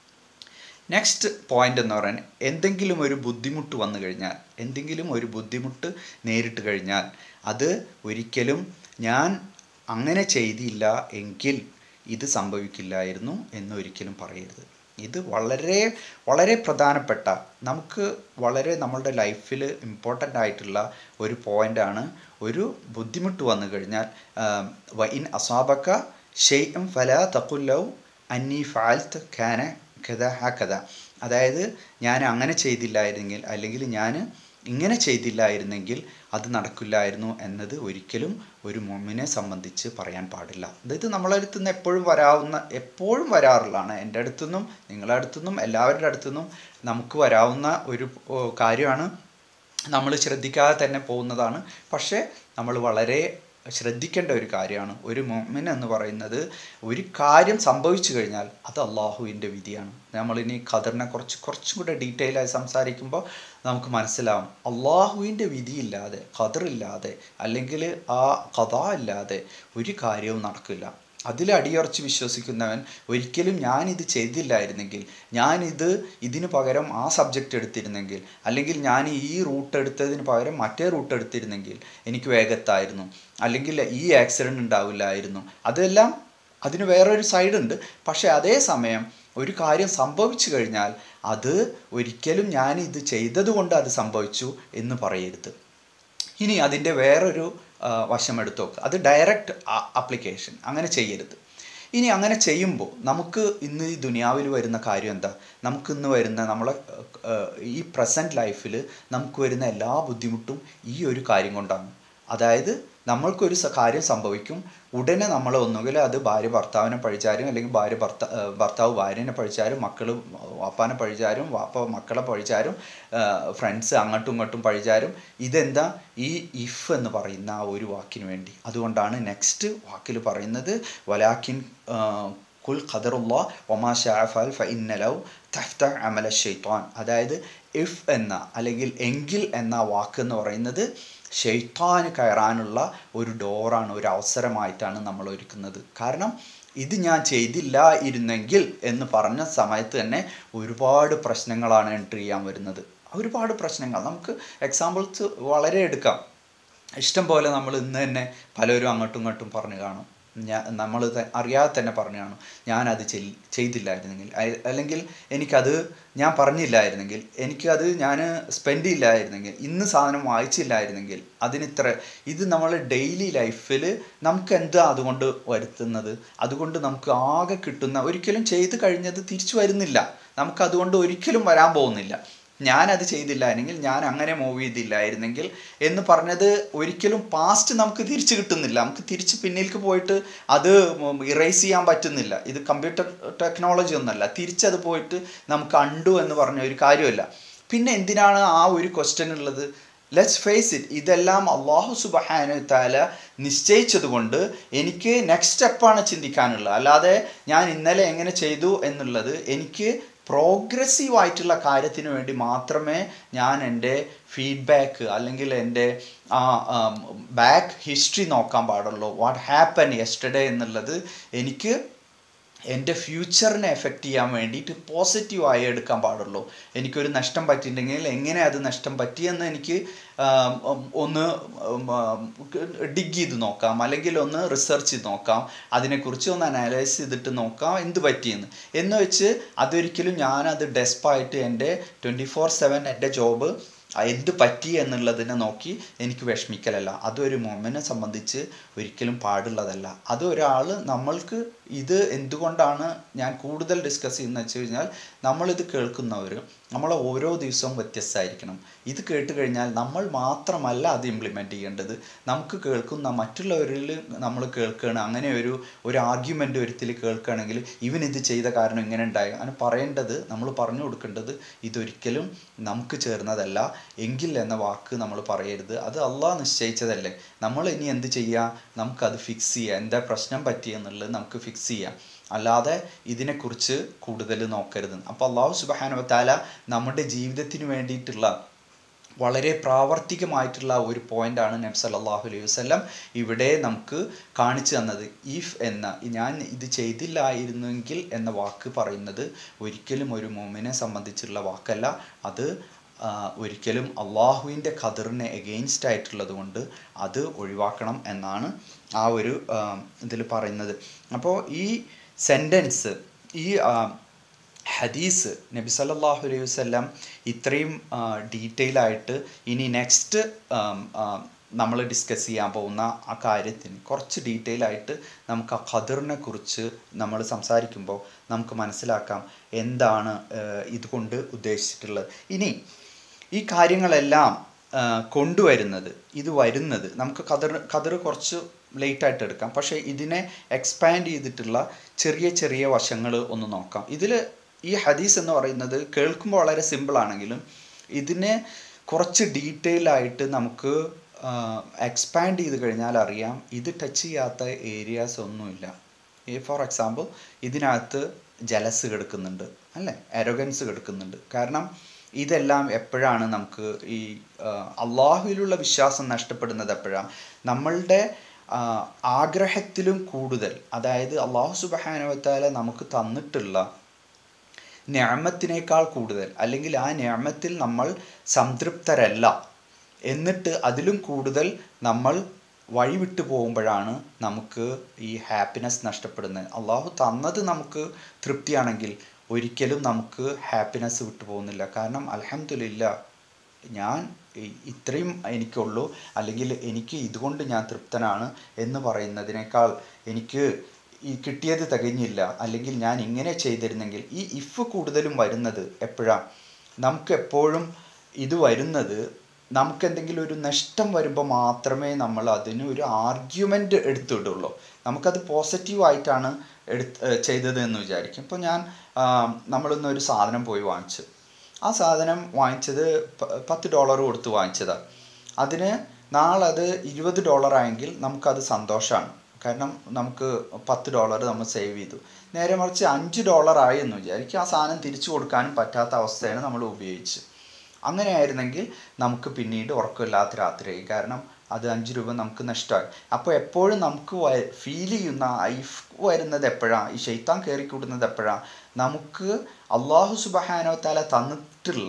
നെക്സ്റ്റ് പോയിന്റ് എന്ന് പറയാൻ എന്തെങ്കിലും ഒരു ബുദ്ധിമുട്ട് വന്നു കഴിഞ്ഞാൽ എന്തെങ്കിലും ഒരു ബുദ്ധിമുട്ട് നേരിട്ട് കഴിഞ്ഞാൽ അത് ഒരിക്കലും ഞാൻ അങ്ങനെ ചെയ്തില്ല എങ്കിൽ ഇത് സംഭവിക്കില്ലായിരുന്നു എന്ന് ഒരിക്കലും പറയരുത് ഇത് വളരെ വളരെ പ്രധാനപ്പെട്ട നമുക്ക് വളരെ നമ്മളുടെ ലൈഫിൽ ഇമ്പോർട്ടൻ്റ് ആയിട്ടുള്ള ഒരു പോയിൻ്റാണ് ഒരു ബുദ്ധിമുട്ട് വന്നു കഴിഞ്ഞാൽ ഇൻ അസാബക്ക ഷെയ്യം ഫല തക്കുല്ലവ് അന്നി ഫാൽത്ത് ഖാന കഥ ആ കഥ അതായത് ഞാൻ അങ്ങനെ ചെയ്തില്ലായിരുന്നെങ്കിൽ അല്ലെങ്കിൽ ഞാൻ ഇങ്ങനെ ചെയ്തില്ലായിരുന്നെങ്കിൽ അത് നടക്കില്ലായിരുന്നു എന്നത് ഒരിക്കലും ഒരു മൊമ്മിനെ സംബന്ധിച്ച് പറയാൻ പാടില്ല അതായത് നമ്മളെ അടുത്തു നിന്ന് എപ്പോഴും വരാവുന്ന എപ്പോഴും വരാറുള്ളതാണ് എൻ്റെ അടുത്തുനിന്നും നിങ്ങളുടെ അടുത്തുനിന്നും എല്ലാവരുടെ അടുത്തുനിന്നും നമുക്ക് വരാവുന്ന ഒരു കാര്യമാണ് നമ്മൾ ശ്രദ്ധിക്കാതെ തന്നെ പോകുന്നതാണ് പക്ഷേ നമ്മൾ വളരെ ശ്രദ്ധിക്കേണ്ട ഒരു കാര്യമാണ് ഒരു മൊമിൻ എന്ന് പറയുന്നത് ഒരു കാര്യം സംഭവിച്ചു കഴിഞ്ഞാൽ അത് അള്ളാഹുവിൻ്റെ വിധിയാണ് നമ്മളിനി ഖദറിനെ കുറച്ച് കുറച്ചും കൂടെ ഡീറ്റെയിൽ ആയി സംസാരിക്കുമ്പോൾ നമുക്ക് മനസ്സിലാവും അള്ളാഹുവിൻ്റെ വിധിയില്ലാതെ ഖദറില്ലാതെ അല്ലെങ്കിൽ ആ കഥ ഇല്ലാതെ ഒരു കാര്യവും നടക്കില്ല അതിൽ അടിയുറച്ച് വിശ്വസിക്കുന്നവൻ ഒരിക്കലും ഞാനിത് ചെയ്തില്ലായിരുന്നെങ്കിൽ ഞാനിത് ഇതിന് പകരം ആ സബ്ജക്റ്റ് എടുത്തിരുന്നെങ്കിൽ അല്ലെങ്കിൽ ഞാൻ ഈ റൂട്ട് എടുത്തതിന് പകരം മറ്റേ റൂട്ട് എടുത്തിരുന്നെങ്കിൽ എനിക്ക് വേഗത്തായിരുന്നു അല്ലെങ്കിൽ ഈ ആക്സിഡൻറ്റ് ഉണ്ടാവില്ലായിരുന്നു അതെല്ലാം അതിന് വേറൊരു സൈഡ് ഉണ്ട് പക്ഷേ അതേസമയം ഒരു കാര്യം സംഭവിച്ചു കഴിഞ്ഞാൽ അത് ഒരിക്കലും ഞാൻ ഇത് ചെയ്തത് കൊണ്ട് അത് സംഭവിച്ചു എന്ന് പറയരുത് ഇനി അതിൻ്റെ വേറൊരു ആ, വശം എടുത്ത് നോക്കുക അത് ഡയറക്റ്റ് ആപ്ലിക്കേഷൻ അങ്ങനെ ചെയ്യരുത് ഇനി അങ്ങനെ ചെയ്യുമ്പോൾ നമുക്ക് ഇന്ന് ഈ ദുനിയാവിൽ വരുന്ന കാര്യം എന്താ നമുക്ക് ഇന്ന് വരുന്ന നമ്മളെ ഏഹ്, ഈ പ്രസൻറ്റ് ലൈഫിൽ നമുക്ക് വരുന്ന എല്ലാ ബുദ്ധിമുട്ടും ഈ ഒരു കാര്യം കൊണ്ടാണ് അതായത് നമ്മൾക്കൊരു സ- കാര്യം സംഭവിക്കും ഉടനെ നമ്മൾ ഒന്നുകിൽ അത് ഭാര്യ ഭർത്താവിനെ പഴിച്ചാലും അല്ലെങ്കിൽ ഭാര്യ ഭർത്ത ഏഹ്, ഭർത്താവ് ഭാര്യനെ പഴിച്ചാലും മക്കൾ വാപ്പാനെ പഴിച്ചാലും വാപ്പ മക്കളെ പഴിച്ചാലും ഫ്രണ്ട്സ് അങ്ങോട്ടും ഇങ്ങോട്ടും പഴിച്ചാലും ഇതെന്താ ഈ ഇഫ് എന്ന് പറയുന്ന ആ ഒരു വാക്കിന് വേണ്ടി അതുകൊണ്ടാണ് നെക്സ്റ്റ് വാക്കിൽ പറയുന്നത് വലാക്കിൻ കുൽ ഖദറുള്ള ഒമാ ഷാഫൽ ഫ ഇന്നലവ് തഫ്ത അമല ഷെയ്ത്താൻ അതായത് ഇഫ് എന്ന അല്ലെങ്കിൽ എങ്കിൽ എന്ന വാക്ക് എന്ന് പറയുന്നത് ഷെയ്ത്താന് കയറാനുള്ള ഒരു ഡോറാണ് ഒരു അവസരമായിട്ടാണ് നമ്മൾ ഒരുക്കുന്നത് കാരണം ഇത് ഞാൻ ചെയ്തില്ല ഇരുന്നെങ്കിൽ എന്ന് പറഞ്ഞ സമയത്ത് തന്നെ ഒരുപാട് പ്രശ്നങ്ങളാണ് എൻട്രി ചെയ്യാൻ വരുന്നത് ഒരുപാട് പ്രശ്നങ്ങൾ നമുക്ക് എക്സാമ്പിൾസ് വളരെ എടുക്കാം ഇഷ്ടം പോലെ നമ്മൾ ഇന്ന് തന്നെ പലരും അങ്ങോട്ടും ഇങ്ങോട്ടും പറഞ്ഞു കാണും ഞാൻ നമ്മൾ അറിയാതെ തന്നെ പറഞ്ഞു കാണും ഞാനത് ചെയ് ചെയ്തില്ലായിരുന്നെങ്കിൽ അയ- അല്ലെങ്കിൽ എനിക്കത് ഞാൻ പറഞ്ഞില്ലായിരുന്നെങ്കിൽ എനിക്കത് ഞാൻ സ്പെൻഡ് ചെയ്യില്ലായിരുന്നെങ്കിൽ ഇന്ന് സാധനം വായിച്ചില്ലായിരുന്നെങ്കിൽ അതിനിത്ര ഇത് നമ്മൾ ഡെയിലി ലൈഫിൽ നമുക്ക് എന്താ അതുകൊണ്ട് വരുത്തുന്നത് അതുകൊണ്ട് നമുക്ക് ആകെ കിട്ടുന്ന ഒരിക്കലും ചെയ്ത് കഴിഞ്ഞത് തിരിച്ചു വരുന്നില്ല നമുക്ക് അതുകൊണ്ട് ഒരിക്കലും വരാൻ പോകുന്നില്ല ഞാനത് ചെയ്തില്ലായിരുന്നെങ്കിൽ ഞാൻ അങ്ങനെ മൂവ് ചെയ്തില്ലായിരുന്നെങ്കിൽ എന്ന് പറഞ്ഞത് ഒരിക്കലും പാസ്റ്റ് നമുക്ക് തിരിച്ചു കിട്ടുന്നില്ല നമുക്ക് തിരിച്ച് പിന്നിലേക്ക് പോയിട്ട് അത് ഇറേസ് ചെയ്യാൻ പറ്റുന്നില്ല ഇത് കമ്പ്യൂട്ടർ ടെക്നോളജി ഒന്നല്ല തിരിച്ചത് പോയിട്ട് നമുക്ക് അണ്ടു എന്ന് പറഞ്ഞ ഒരു കാര്യമല്ല പിന്നെ എന്തിനാണ് ആ ഒരു ക്വസ്റ്റ്യൻ ഉള്ളത് ലെറ്റ്സ് ഫേസ് ഇറ്റ് ഇതെല്ലാം അള്ളാഹു സുബഹാന താല നിശ്ചയിച്ചത് കൊണ്ട് എനിക്ക് നെക്സ്റ്റ് സ്റ്റെപ്പാണ് ചിന്തിക്കാനുള്ളത് അല്ലാതെ ഞാൻ ഇന്നലെ എങ്ങനെ ചെയ്തു എന്നുള്ളത് എനിക്ക് പ്രോഗ്രസീവ് ആയിട്ടുള്ള കാര്യത്തിന് വേണ്ടി മാത്രമേ ഞാൻ എൻ്റെ ഫീഡ്ബാക്ക് അല്ലെങ്കിൽ എൻ്റെ ആ ബാക്ക് ഹിസ്റ്ററി നോക്കാൻ പാടുള്ളൂ വാട്ട് ഹാപ്പൻ യെസ്റ്റർഡേ എന്നുള്ളത് എനിക്ക് എൻ്റെ ഫ്യൂച്ചറിനെ എഫക്റ്റ് ചെയ്യാൻ വേണ്ടിയിട്ട് പോസിറ്റീവായി എടുക്കാൻ പാടുള്ളൂ എനിക്കൊരു നഷ്ടം പറ്റിയിട്ടുണ്ടെങ്കിൽ എങ്ങനെ അത് നഷ്ടം പറ്റിയെന്ന് എനിക്ക് ആം, ഉം, ഒന്ന് ഡിഗ് ചെയ്ത് നോക്കാം അല്ലെങ്കിൽ ഒന്ന് റിസർച്ച് ചെയ്ത് നോക്കാം അതിനെക്കുറിച്ച് ഒന്ന് അനലൈസ് ചെയ്തിട്ട് നോക്കാം എന്ത് പറ്റിയെന്ന് എന്ന് വെച്ച് അതൊരിക്കലും ഞാനത് ഡെസ്പായിട്ട് എൻ്റെ ട്വൻറ്റി ഫോർ സെവൻ എൻ്റെ ജോബ് എന്ത് പറ്റി എന്നുള്ളതിനെ നോക്കി എനിക്ക് വിഷമിക്കലല്ല അതൊരു മൊമനെ സംബന്ധിച്ച് ഒരിക്കലും പാടുള്ളതല്ല അത് ഒരാൾ നമ്മൾക്ക് ഇത് എന്തുകൊണ്ടാണ് ഞാൻ കൂടുതൽ ഡിസ്കസ് ചെയ്യുന്നത് വെച്ച് കഴിഞ്ഞാൽ നമ്മളിത് കേൾക്കുന്നവർ നമ്മൾ ഓരോ ദിവസവും വ്യത്യസ്തമായിരിക്കണം ഇത് കേട്ട് കഴിഞ്ഞാൽ നമ്മൾ മാത്രമല്ല അത് ഇംപ്ലിമെൻ്റ് ചെയ്യേണ്ടത് നമുക്ക് കേൾക്കുന്ന മറ്റുള്ളവരിൽ നമ്മൾ കേൾക്കുകയാണ് അങ്ങനെ ഒരു ഒരു ആർഗ്യുമെൻ്റ് ഒരുത്തിൽ കേൾക്കുകയാണെങ്കിൽ ഇവൻ ഇത് ചെയ്ത കാരണം ഇങ്ങനെ ഉണ്ടായി അങ്ങനെ പറയേണ്ടത് നമ്മൾ പറഞ്ഞു കൊടുക്കേണ്ടത് ഇതൊരിക്കലും നമുക്ക് ചേർന്നതല്ല എങ്കിൽ എന്ന വാക്ക് നമ്മൾ പറയരുത് അത് അള്ളാഹ് നിശ്ചയിച്ചതല്ലേ നമ്മൾ ഇനി എന്ത് ചെയ്യുക നമുക്കത് ഫിക്സ് ചെയ്യുക എന്താ പ്രശ്നം പറ്റിയെന്നുള്ളത് നമുക്ക് ഫിക്സ് ചെയ്യാം അല്ലാതെ ഇതിനെക്കുറിച്ച് കൂടുതൽ നോക്കരുത് അപ്പോൾ അള്ളാഹു സുബാനുവത്താല നമ്മുടെ ജീവിതത്തിന് വേണ്ടിയിട്ടുള്ള വളരെ പ്രാവർത്തികമായിട്ടുള്ള ഒരു പോയിന്റാണ് നബി സല്ലല്ലാഹു അലൈഹി വസല്ലം ഇവിടെ നമുക്ക് കാണിച്ചു തന്നത് ഇഫ് എന്ന ഞാൻ ഇത് ചെയ്തില്ലായിരുന്നെങ്കിൽ എന്ന വാക്ക് പറയുന്നത് ഒരിക്കലും ഒരു മോമിനെ സംബന്ധിച്ചുള്ള വാക്കല്ല അത് ആ, ഒരിക്കലും അള്ളാഹുവിൻ്റെ ഖദറിനെ എഗെയിൻസ്റ്റ് ആയിട്ടുള്ളത് കൊണ്ട് അത് ഒഴിവാക്കണം എന്നാണ് ആ ഒരു ഇതിൽ പറയുന്നത് അപ്പോൾ ഈ സെൻറ്റൻസ് ഈ ആ, ഹദീസ് നബി സല്ലല്ലാഹു അലൈഹി വസല്ലം ഇത്രയും ഡീറ്റെയിൽ ആയിട്ട് ഇനി നെക്സ്റ്റ് നമ്മൾ ഡിസ്കസ് ചെയ്യാൻ പോകുന്ന ആ കാര്യത്തിന് കുറച്ച് ഡീറ്റെയിൽ ആയിട്ട് നമുക്ക് ആ ഖദറിനെ കുറിച്ച് നമ്മൾ സംസാരിക്കുമ്പോൾ നമുക്ക് മനസ്സിലാക്കാം എന്താണ് ആ, ഇതുകൊണ്ട് ഉദ്ദേശിച്ചിട്ടുള്ളത് ഇനി ഈ കാര്യങ്ങളെല്ലാം ആ, കൊണ്ടുവരുന്നത് ഇത് വരുന്നത് നമുക്ക് കതർ കതർ കുറച്ച് ലേറ്റ് ആയിട്ട് എടുക്കാം പക്ഷേ ഇതിനെ എക്സ്പാൻഡ് ചെയ്തിട്ടുള്ള ചെറിയ ചെറിയ വശങ്ങൾ ഒന്ന് നോക്കാം ഇതിൽ ഈ ഹദീസ് എന്ന് പറയുന്നത് കേൾക്കുമ്പോൾ വളരെ സിമ്പിൾ ആണെങ്കിലും ഇതിനെ കുറച്ച് ഡീറ്റെയിൽ ആയിട്ട് നമുക്ക് എക്സ്പാൻഡ് ചെയ്ത് കഴിഞ്ഞാൽ അറിയാം ഇത് ടച്ച് ചെയ്യാത്ത ഏരിയാസ് ഒന്നുമില്ല ഈ ഫോർ എക്സാമ്പിൾ ഇതിനകത്ത് ജലസ് കിടക്കുന്നുണ്ട് അല്ലേ അരോഗൻസ് കിടക്കുന്നുണ്ട് കാരണം ഇതെല്ലാം എപ്പോഴാണ് നമുക്ക് ഈ ആ, അള്ളാഹുവിലുള്ള വിശ്വാസം നഷ്ടപ്പെടുന്നത് എപ്പോഴാണ് നമ്മളുടെ ആ, ആഗ്രഹത്തിലും കൂടുതൽ അതായത് അള്ളാഹു സുബഹാനുവത്താല നമുക്ക് തന്നിട്ടുള്ള ഞാമത്തിനേക്കാൾ കൂടുതൽ അല്ലെങ്കിൽ ആ ഞാമത്തിൽ നമ്മൾ സംതൃപ്തരല്ല എന്നിട്ട് അതിലും കൂടുതൽ നമ്മൾ വഴിവിട്ടു പോകുമ്പോഴാണ് നമുക്ക് ഈ ഹാപ്പിനെസ് നഷ്ടപ്പെടുന്നത് അള്ളാഹു തന്നത് നമുക്ക് തൃപ്തിയാണെങ്കിൽ ഒരിക്കലും നമുക്ക് ഹാപ്പിനെസ് വിട്ടു പോകുന്നില്ല കാരണം അലഹമില്ല ഞാൻ ഇ- ഇത്രയും എനിക്കുള്ളൂ അല്ലെങ്കിൽ എനിക്ക് ഇതുകൊണ്ട് ഞാൻ തൃപ്തനാണ് എന്ന് പറയുന്നതിനേക്കാൾ എനിക്ക് ഈ കിട്ടിയത് തികഞ്ഞില്ല അല്ലെങ്കിൽ ഞാൻ ഇങ്ങനെ ചെയ്തിരുന്നെങ്കിൽ ഈ ഇഫ് കൂടുതലും വരുന്നത് എപ്പോഴാണ് നമുക്ക് എപ്പോഴും ഇത് വരുന്നത് നമുക്ക് എന്തെങ്കിലും ഒരു നഷ്ടം വരുമ്പോൾ മാത്രമേ നമ്മൾ അതിന് ഒരു ആർഗ്യുമെൻ്റ് എടുത്തിടുള്ളൂ നമുക്കത് പോസിറ്റീവായിട്ടാണ് എടുത്ത് ഏഹ് ചെയ്തത് എന്ന് വിചാരിക്കും ഇപ്പോൾ ഞാൻ ആം, നമ്മളിന്ന് ഒരു സാധനം പോയി വാങ്ങിച്ചു ആ സാധനം വാങ്ങിച്ചത് പ- പത്ത് ഡോളർ കൊടുത്ത് വാങ്ങിച്ചതാണ് അതിന് നാളെ അത് ഇരുപത് ഡോളർ ആയെങ്കിൽ നമുക്കത് സന്തോഷമാണ് കാരണം നമുക്ക് പത്ത് ഡോളർ നമ്മൾ സേവ് ചെയ്തു നേരെ മറിച്ച് അഞ്ച് ഡോളർ ആയി എന്ന് വിചാരിക്കും ആ സാധനം തിരിച്ചു കൊടുക്കാനും പറ്റാത്ത അവസ്ഥയാണ് നമ്മൾ ഉപയോഗിച്ച് അങ്ങനെയായിരുന്നെങ്കിൽ നമുക്ക് പിന്നീട് ഉറക്കമില്ലാത്ത രാത്രിയായി കാരണം അത് അഞ്ച് രൂപ നമുക്ക് നഷ്ടമായി അപ്പോൾ എപ്പോഴും നമുക്ക് ഫീൽ ചെയ്യുന്ന ഐഫ് വരുന്നത് എപ്പോഴാണ് ഈ ഷെയ്ത്താൻ കയറിക്കൂടുന്നത് എപ്പോഴാണ് നമുക്ക് അള്ളാഹു സുബഹാനോ താല തന്നിട്ടുള്ള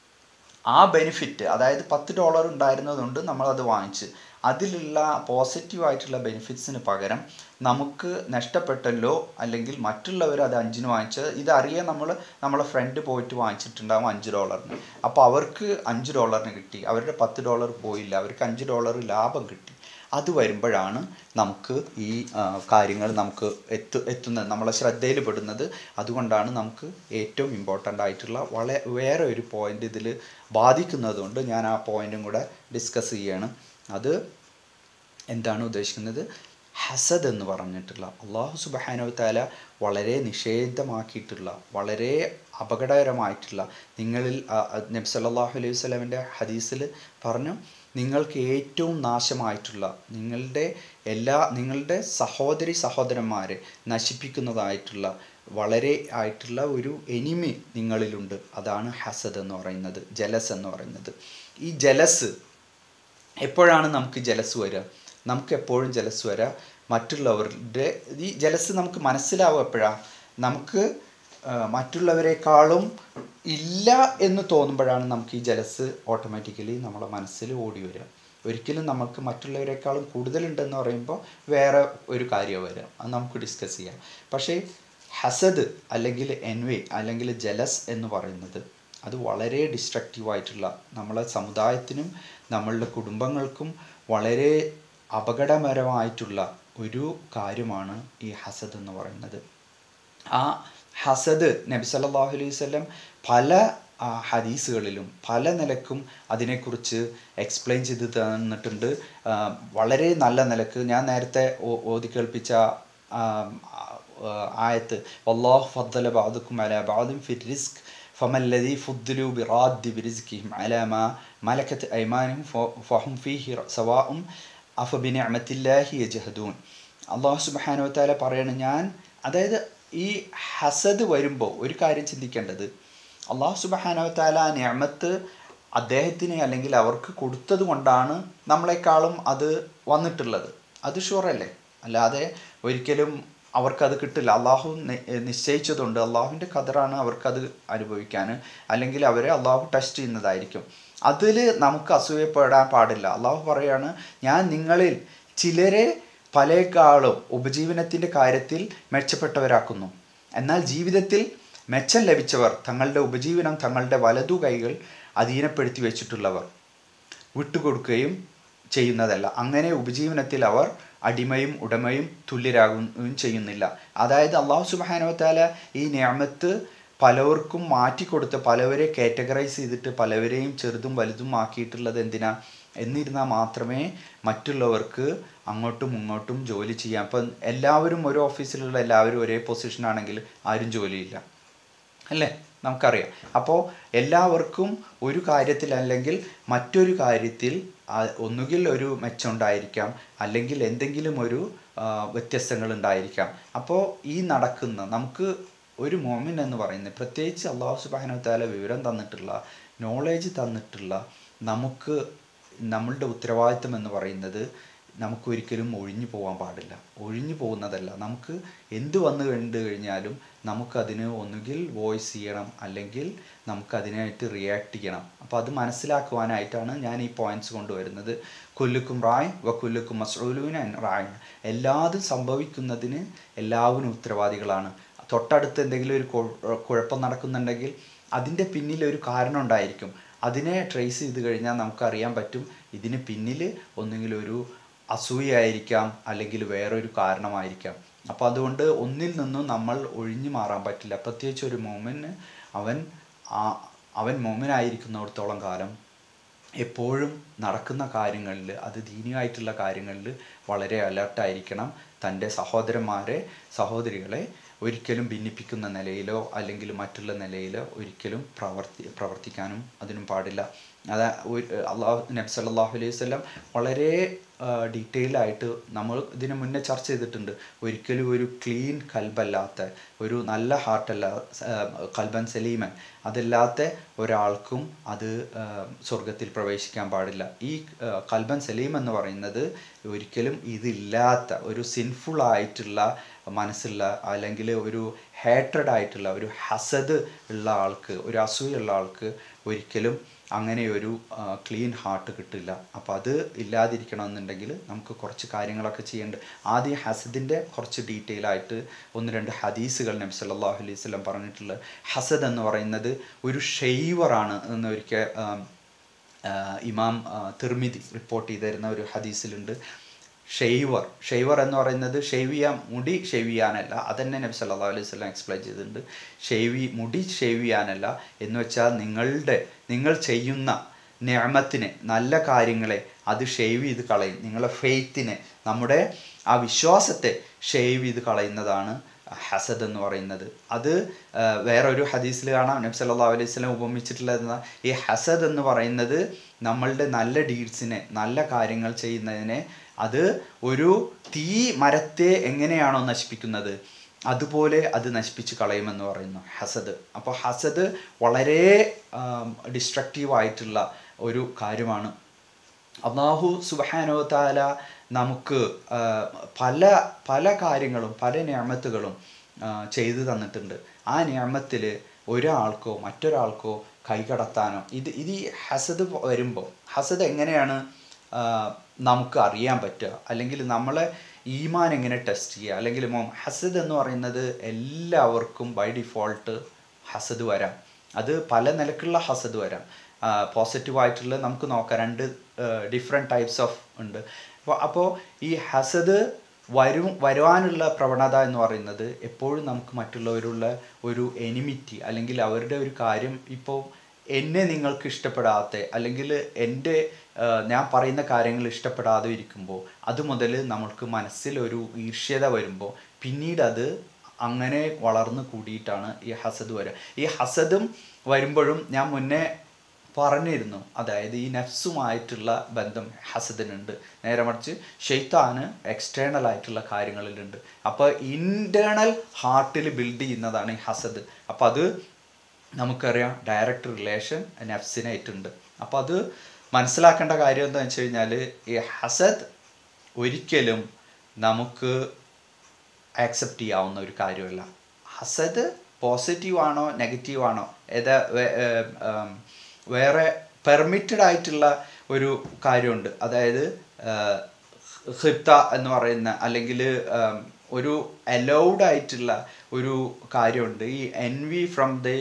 ആ ബെനിഫിറ്റ് അതായത് പത്ത് ഡോളർ ഉണ്ടായിരുന്നതുകൊണ്ട് നമ്മളത് വാങ്ങിച്ച് അതിലുള്ള പോസിറ്റീവായിട്ടുള്ള ബെനിഫിറ്റ്സിന് പകരം നമുക്ക് നഷ്ടപ്പെട്ടല്ലോ അല്ലെങ്കിൽ മറ്റുള്ളവർ അത് അഞ്ചിന് വാങ്ങിച്ചത് ഇതറിയാൻ നമ്മൾ നമ്മളെ ഫ്രണ്ട് പോയിട്ട് വാങ്ങിച്ചിട്ടുണ്ടാകും അഞ്ച് ഡോളറിന് അപ്പോൾ അവർക്ക് അഞ്ച് ഡോളറിന് കിട്ടി അവരുടെ പത്ത് ഡോളർ പോയില്ല അവർക്ക് അഞ്ച് ഡോളർ ലാഭം കിട്ടി അത് വരുമ്പോഴാണ് നമുക്ക് ഈ ആ, കാര്യങ്ങൾ നമുക്ക് എത്തു എത്തുന്നത് നമ്മളെ ശ്രദ്ധയിൽ പെടുന്നത് അതുകൊണ്ടാണ് നമുക്ക് ഏറ്റവും ഇമ്പോർട്ടൻ്റ് ആയിട്ടുള്ള വളരെ വേറെ ഒരു പോയിന്റ് ഇതിൽ ബാധിക്കുന്നതുകൊണ്ട് ഞാൻ ആ പോയിന്റും കൂടെ ഡിസ്കസ് ചെയ്യാണ് അത് എന്താണ് ഉദ്ദേശിക്കുന്നത് ഹസദ് എന്ന് പറഞ്ഞിട്ടുള്ള അള്ളാഹു സുബഹാനോ താല വളരെ നിഷേധമാക്കിയിട്ടുള്ള വളരെ അപകടകരമായിട്ടുള്ള നിങ്ങളിൽ ആ, ആ, നബി സല്ലല്ലാഹു അലൈഹി വസല്ലമയുടെ ഹദീസിൽ പറഞ്ഞു നിങ്ങൾക്ക് ഏറ്റവും നാശമായിട്ടുള്ള നിങ്ങളുടെ എല്ലാ നിങ്ങളുടെ സഹോദരി സഹോദരന്മാരെ നശിപ്പിക്കുന്നതായിട്ടുള്ള വളരെ ആയിട്ടുള്ള ഒരു എനിമി നിങ്ങളിലുണ്ട് അതാണ് ഹസദ് എന്ന് പറയുന്നത് ജലസ് എന്ന് പറയുന്നത് ഈ ജലസ് എപ്പോഴാണ് നമുക്ക് ജലസ് വരിക നമുക്ക് എപ്പോഴും ജലസ് വരിക മറ്റുള്ളവരുടെ ഈ ജലസ് നമുക്ക് മനസ്സിലാവും എപ്പോഴാണ് നമുക്ക് ആ, മറ്റുള്ളവരെക്കാളും ഇല്ല എന്ന് തോന്നുമ്പോഴാണ് നമുക്ക് ഈ ജലസ് ഓട്ടോമാറ്റിക്കലി നമ്മളെ മനസ്സിൽ ഓടി വരിക ഒരിക്കലും നമുക്ക് മറ്റുള്ളവരെക്കാളും കൂടുതലുണ്ടെന്ന് പറയുമ്പോൾ വേറെ ഒരു കാര്യം വരിക അത് നമുക്ക് ഡിസ്കസ് ചെയ്യാം പക്ഷേ ഹസദ് അല്ലെങ്കിൽ എൻവി അല്ലെങ്കിൽ ജലസ് എന്ന് പറയുന്നത് അത് വളരെ ഡിസ്ട്രക്റ്റീവ് ആയിട്ടുള്ള നമ്മളെ സമുദായത്തിനും നമ്മളുടെ കുടുംബങ്ങൾക്കും വളരെ അപകടകരമായിട്ടുള്ള ഒരു കാര്യമാണ് ഈ ഹസദ് എന്ന് പറയുന്നത് ആ ഹസദ് നബി സല്ലല്ലാഹു അലൈഹി വസല്ലം പല ആ, ഹദീസുകളിലും പല നിലക്കും അതിനെക്കുറിച്ച് എക്സ്പ്ലെയിൻ ചെയ്ത് തന്നിട്ടുണ്ട് ആ, വളരെ നല്ല നിലക്ക് ഞാൻ നേരത്തെ ഓ- ഓതി കേൾപ്പിച്ച ആ, ആ, ആയത്ത് വല്ലാഹു ഫദ്ദല ബഅദുക്കും അലാ ബഅദിൻ ഫി റിസ്ക് فما الذي فضلوا براد برزقهم على ما ملكت أيمانهم ف- فهم فيه سواء أفبنعمة الله يجهدون അള്ളാഹു സുബാനോ താല പറയണ ഞാൻ അതായത് ഈ ഹസദ് വരുമ്പോൾ ഒരു കാര്യം ചിന്തിക്കേണ്ടത് അള്ളാഹു സുബാനോ താല ആ ഞാമത്ത് അദ്ദേഹത്തിന് അല്ലെങ്കിൽ അവർക്ക് കൊടുത്തത് കൊണ്ടാണ് നമ്മളെക്കാളും അത് വന്നിട്ടുള്ളത് അത് ഷുവറല്ലേ അല്ലാതെ ഒരിക്കലും അവർക്കത് കിട്ടില്ല അള്ളാഹു നി- നിശ്ചയിച്ചതുണ്ട് അള്ളാഹുവിൻ്റെ ഖദറാണ് അവർക്കത് അനുഭവിക്കാൻ അല്ലെങ്കിൽ അവരെ അള്ളാഹു ടെസ്റ്റ് ചെയ്യുന്നതായിരിക്കും അതിൽ നമുക്ക് അസൂയപ്പെടാൻ പാടില്ല അള്ളാഹു പറയാണ് ഞാൻ നിങ്ങളിൽ ചിലരെ പലേക്കാളും ഉപജീവനത്തിൻ്റെ കാര്യത്തിൽ മെച്ചപ്പെട്ടവരാക്കുന്നു എന്നാൽ ജീവിതത്തിൽ മെച്ചം ലഭിച്ചവർ തങ്ങളുടെ ഉപജീവനം തങ്ങളുടെ വലതു കൈകൾ അധീനപ്പെടുത്തി വെച്ചിട്ടുള്ളവർ വിട്ടുകൊടുക്കുകയും ചെയ്യുന്നതല്ല അങ്ങനെ ഉപജീവനത്തിൽ അവർ അടിമയും ഉടമയും തുല്യരാകുകയും ചെയ്യുന്നില്ല അതായത് അള്ളാഹു സുബാനോത്താല ഈ ഞാമത്ത് പലവർക്കും മാറ്റിക്കൊടുത്ത് പലവരെ കാറ്റഗറൈസ് ചെയ്തിട്ട് പലവരെയും ചെറുതും വലുതും ആക്കിയിട്ടുള്ളത് എന്തിനാ എന്നിരുന്നാൽ മാത്രമേ മറ്റുള്ളവർക്ക് അങ്ങോട്ടും ഇങ്ങോട്ടും ജോലി ചെയ്യാം അപ്പം എല്ലാവരും ഒരു ഓഫീസിലുള്ള എല്ലാവരും ഒരേ പൊസിഷനാണെങ്കിൽ ആരും ജോലിയില്ല അല്ലേ നമുക്കറിയാം അപ്പോൾ എല്ലാവർക്കും ഒരു കാര്യത്തിൽ അല്ലെങ്കിൽ മറ്റൊരു കാര്യത്തിൽ ആ, ഒന്നുകിൽ ഒരു മെച്ചമുണ്ടായിരിക്കാം അല്ലെങ്കിൽ എന്തെങ്കിലും ഒരു ആ, വ്യത്യസ്തങ്ങൾ ഉണ്ടായിരിക്കാം അപ്പോൾ ഈ നടക്കുന്ന നമുക്ക് ഒരു മോമിൻ എന്ന് പറയുന്നത് പ്രത്യേകിച്ച് അള്ളാഹു സുബാനോ താല വിവരം തന്നിട്ടുള്ള നോളേജ് തന്നിട്ടുള്ള നമുക്ക് നമ്മളുടെ ഉത്തരവാദിത്തം എന്ന് പറയുന്നത് നമുക്ക് ഒരിക്കലും ഒഴിഞ്ഞു പോകാൻ പാടില്ല ഒഴിഞ്ഞു പോകുന്നതല്ല നമുക്ക് എന്ത് വന്നു കണ്ടു കഴിഞ്ഞാലും നമുക്കതിന് ഒന്നുകിൽ വോയിസ് ചെയ്യണം അല്ലെങ്കിൽ നമുക്കതിനായിട്ട് റിയാക്ട് ചെയ്യണം അപ്പോൾ അത് മനസ്സിലാക്കുവാനായിട്ടാണ് ഞാൻ ഈ പോയിന്റ്സ് കൊണ്ടുവരുന്നത് കൊല്ലുക്കും റായ് വ കൊല്ലുക്കും മസ്റൂലുവിന് റായ് എല്ലാതും സംഭവിക്കുന്നതിന് എല്ലാവരും ഉത്തരവാദികളാണ് തൊട്ടടുത്ത് എന്തെങ്കിലും ഒരു കൊ- കുഴപ്പം നടക്കുന്നുണ്ടെങ്കിൽ അതിൻ്റെ പിന്നിൽ ഒരു കാരണം ഉണ്ടായിരിക്കും അതിനെ ട്രേസ് ചെയ്ത് കഴിഞ്ഞാൽ നമുക്കറിയാൻ പറ്റും ഇതിന് പിന്നിൽ ഒന്നുകിൽ ഒരു അസൂയായിരിക്കാം അല്ലെങ്കിൽ വേറൊരു കാരണമായിരിക്കാം അപ്പോൾ അതുകൊണ്ട് ഒന്നിൽ നിന്നും നമ്മൾ ഒഴിഞ്ഞു മാറാൻ പറ്റില്ല പ്രത്യേകിച്ച് ഒരു മോമന് അവൻ ആ അവൻ മോമനായിരിക്കുന്നിടത്തോളം കാലം എപ്പോഴും നടക്കുന്ന കാര്യങ്ങളിൽ അത് ദീനിയായിട്ടുള്ള കാര്യങ്ങളിൽ വളരെ അലർട്ടായിരിക്കണം തൻ്റെ സഹോദരന്മാരെ സഹോദരികളെ ഒരിക്കലും ഭിന്നിപ്പിക്കുന്ന നിലയിലോ അല്ലെങ്കിൽ മറ്റുള്ള നിലയിലോ ഒരിക്കലും പ്രവർത്തി പ്രവർത്തിക്കാനും അതിനും പാടില്ല അത് അള്ളാഹു നബി സല്ലല്ലാഹു അലൈഹി വസല്ലം വളരെ ഡീറ്റെയിൽ ആയിട്ട് നമ്മൾ ഇതിന് മുന്നേ ചർച്ച ചെയ്തിട്ടുണ്ട് ഒരിക്കലും ഒരു ക്ലീൻ കൽബല്ലാത്ത ഒരു നല്ല ഹാർട്ടല്ല കൽബൻ സലീമൻ അതല്ലാത്ത ഒരാൾക്കും അത് ആ, സ്വർഗത്തിൽ പ്രവേശിക്കാൻ പാടില്ല ഈ ആ, കൽബൻ സലീം എന്ന് പറയുന്നത് ഒരിക്കലും ഇതില്ലാത്ത ഒരു സിൻഫുൾ ആയിട്ടുള്ള മനസ്സുള്ള അല്ലെങ്കിൽ ഒരു ഹേറ്റഡ് ആയിട്ടുള്ള ഒരു ഹസദ് ഉള്ള ആൾക്ക് ഒരു അസൂയുള്ള ആൾക്ക് ഒരിക്കലും അങ്ങനെ ഒരു ക്ലീൻ ഹാർട്ട് കിട്ടില്ല അപ്പോൾ അത് ഇല്ലാതിരിക്കണമെന്നുണ്ടെങ്കിൽ നമുക്ക് കുറച്ച് കാര്യങ്ങളൊക്കെ ചെയ്യേണ്ടത് ആദ്യം ഹസദിൻ്റെ കുറച്ച് ഡീറ്റെയിൽ ആയിട്ട് ഒന്ന് രണ്ട് ഹദീസുകൾ നബി സല്ലല്ലാഹു അലൈഹി വസല്ലം പറഞ്ഞിട്ടുള്ളത് ഹസദ് എന്ന് പറയുന്നത് ഒരു ഷെയ്വറാണ് എന്ന് ഒരിക്കൽ ആം, ആ, ഇമാം ആ, തിർമിദി റിപ്പോർട്ട് ചെയ്തിരുന്ന ഒരു ഹദീസിലുണ്ട് ഷെയ്വർ ഷെയ്വർ എന്ന് പറയുന്നത് ഷെയ്വ് ചെയ്യാൻ മുടി ഷെയ്വ് ചെയ്യാനല്ല അതന്നെ നബി സല്ലല്ലാഹു അലൈഹി വസല്ലം എക്സ്പ്ലെയിൻ ചെയ്തിട്ടുണ്ട് ഷെയ്വ് മുടി ഷെയ്വ് ചെയ്യാനല്ല എന്ന് വെച്ചാൽ നിങ്ങളുടെ നിങ്ങൾ ചെയ്യുന്ന നിയമത്തിനെ നല്ല കാര്യങ്ങളെ അത് ഷെയ്വ് ചെയ്ത് കളയും നിങ്ങളെ ഫെയ്ത്തിനെ നമ്മുടെ ആ വിശ്വാസത്തെ ഷെയ്വ് ചെയ്ത് കളയുന്നതാണ് ഹസദ് എന്ന് പറയുന്നത് അത് ആ, വേറൊരു ഹദീസിൽ കാണാം നബി സല്ലല്ലാഹു അലൈഹി വസല്ലം ഉപമിച്ചിട്ടുള്ളത് ഈ ഹസദ് എന്ന് പറയുന്നത് നമ്മളുടെ നല്ല ഡീഡ്സിനെ നല്ല കാര്യങ്ങൾ ചെയ്യുന്നതിനെ അത് ഒരു തീ മരത്തെ എങ്ങനെയാണോ നശിപ്പിക്കുന്നത് അതുപോലെ അത് നശിപ്പിച്ച് കളയുമെന്ന് പറയുന്നു ഹസദ് അപ്പോൾ ഹസദ് വളരെ ഡിസ്ട്രക്റ്റീവ് ആയിട്ടുള്ള ഒരു കാര്യമാണ് അള്ളാഹു സുബാനോ താല നമുക്ക് ആ, പല പല കാര്യങ്ങളും പല ഞാമത്തുകളും ചെയ്തു തന്നിട്ടുണ്ട് ആ ഞാമത്തിൽ ഒരാൾക്കോ മറ്റൊരാൾക്കോ കൈകടത്താനോ ഇത് ഇത് ഈ ഹസദ് വരുമ്പോൾ ഹസദ് എങ്ങനെയാണ് ആ, നമുക്ക് അറിയാൻ പറ്റുക അല്ലെങ്കിൽ നമ്മളെ ഈമാൻ എങ്ങനെ ടെസ്റ്റ് ചെയ്യുക അല്ലെങ്കിൽ മോ- ഹസദ് എന്ന് പറയുന്നത് എല്ലാവർക്കും ബൈ ഡിഫോൾട്ട് ഹസദ് വരാം അത് പല നിലക്കുള്ള ഹസദ് വരാം പോസിറ്റീവ് ആയിട്ടുള്ള നമുക്ക് നോക്കാം രണ്ട് ഡിഫറെൻറ്റ് ടൈപ്സ് ഓഫ് ഉണ്ട് അപ്പോൾ അപ്പോൾ ഈ ഹസദ് വരും വരുവാനുള്ള പ്രവണത എന്ന് പറയുന്നത് എപ്പോഴും നമുക്ക് മറ്റുള്ളവരുള്ള ഒരു എനിമിറ്റി അല്ലെങ്കിൽ അവരുടെ ഒരു കാര്യം ഇപ്പോൾ എന്നെ നിങ്ങൾക്ക് ഇഷ്ടപ്പെടാത്ത അല്ലെങ്കിൽ എൻ്റെ ആ, ഞാൻ പറയുന്ന കാര്യങ്ങൾ ഇഷ്ടപ്പെടാതെ ഇരിക്കുമ്പോൾ അത് മുതൽ നമ്മൾക്ക് മനസ്സിൽ ഒരു ഈർഷ്യത വരുമ്പോൾ പിന്നീട് അത് അങ്ങനെ വളർന്നു കൂടിയിട്ടാണ് ഈ ഹസദ് വരിക ഈ ഹസദും വരുമ്പോഴും ഞാൻ മുന്നേ പറഞ്ഞിരുന്നു അതായത് ഈ നഫ്സുമായിട്ടുള്ള ബന്ധം ഹസദിനുണ്ട് നേരെ മറിച്ച് ഷെയ്ത്താന് എക്സ്റ്റേണൽ ആയിട്ടുള്ള കാര്യങ്ങളിലുണ്ട് അപ്പോൾ ഇൻറ്റേർണൽ ഹാർട്ടിൽ ബിൽഡ് ചെയ്യുന്നതാണ് ഈ ഹസദ് അപ്പോൾ അത് നമുക്കറിയാം ഡയറക്റ്റ് റിലേഷൻ നഫ്സിനായിട്ടുണ്ട് അപ്പോൾ അത് മനസ്സിലാക്കേണ്ട കാര്യം എന്താണെന്ന് വെച്ച് കഴിഞ്ഞാൽ ഈ ഹസദ് ഒരിക്കലും നമുക്ക് ആക്സെപ്റ്റ് ചെയ്യാവുന്ന ഒരു കാര്യമല്ല ഹസദ് പോസിറ്റീവ് ആണോ നെഗറ്റീവ് ആണോ ഏതാ വേ- ഏം, ആം, വേറെ പെർമിറ്റഡ് ആയിട്ടുള്ള ഒരു കാര്യമുണ്ട് അതായത് ഹിപ്ത എന്ന് പറയുന്ന അല്ലെങ്കിൽ ഒരു അലൗഡ് ആയിട്ടുള്ള ഒരു കാര്യമുണ്ട് ഈ എൻ വി ഫ്രം ദി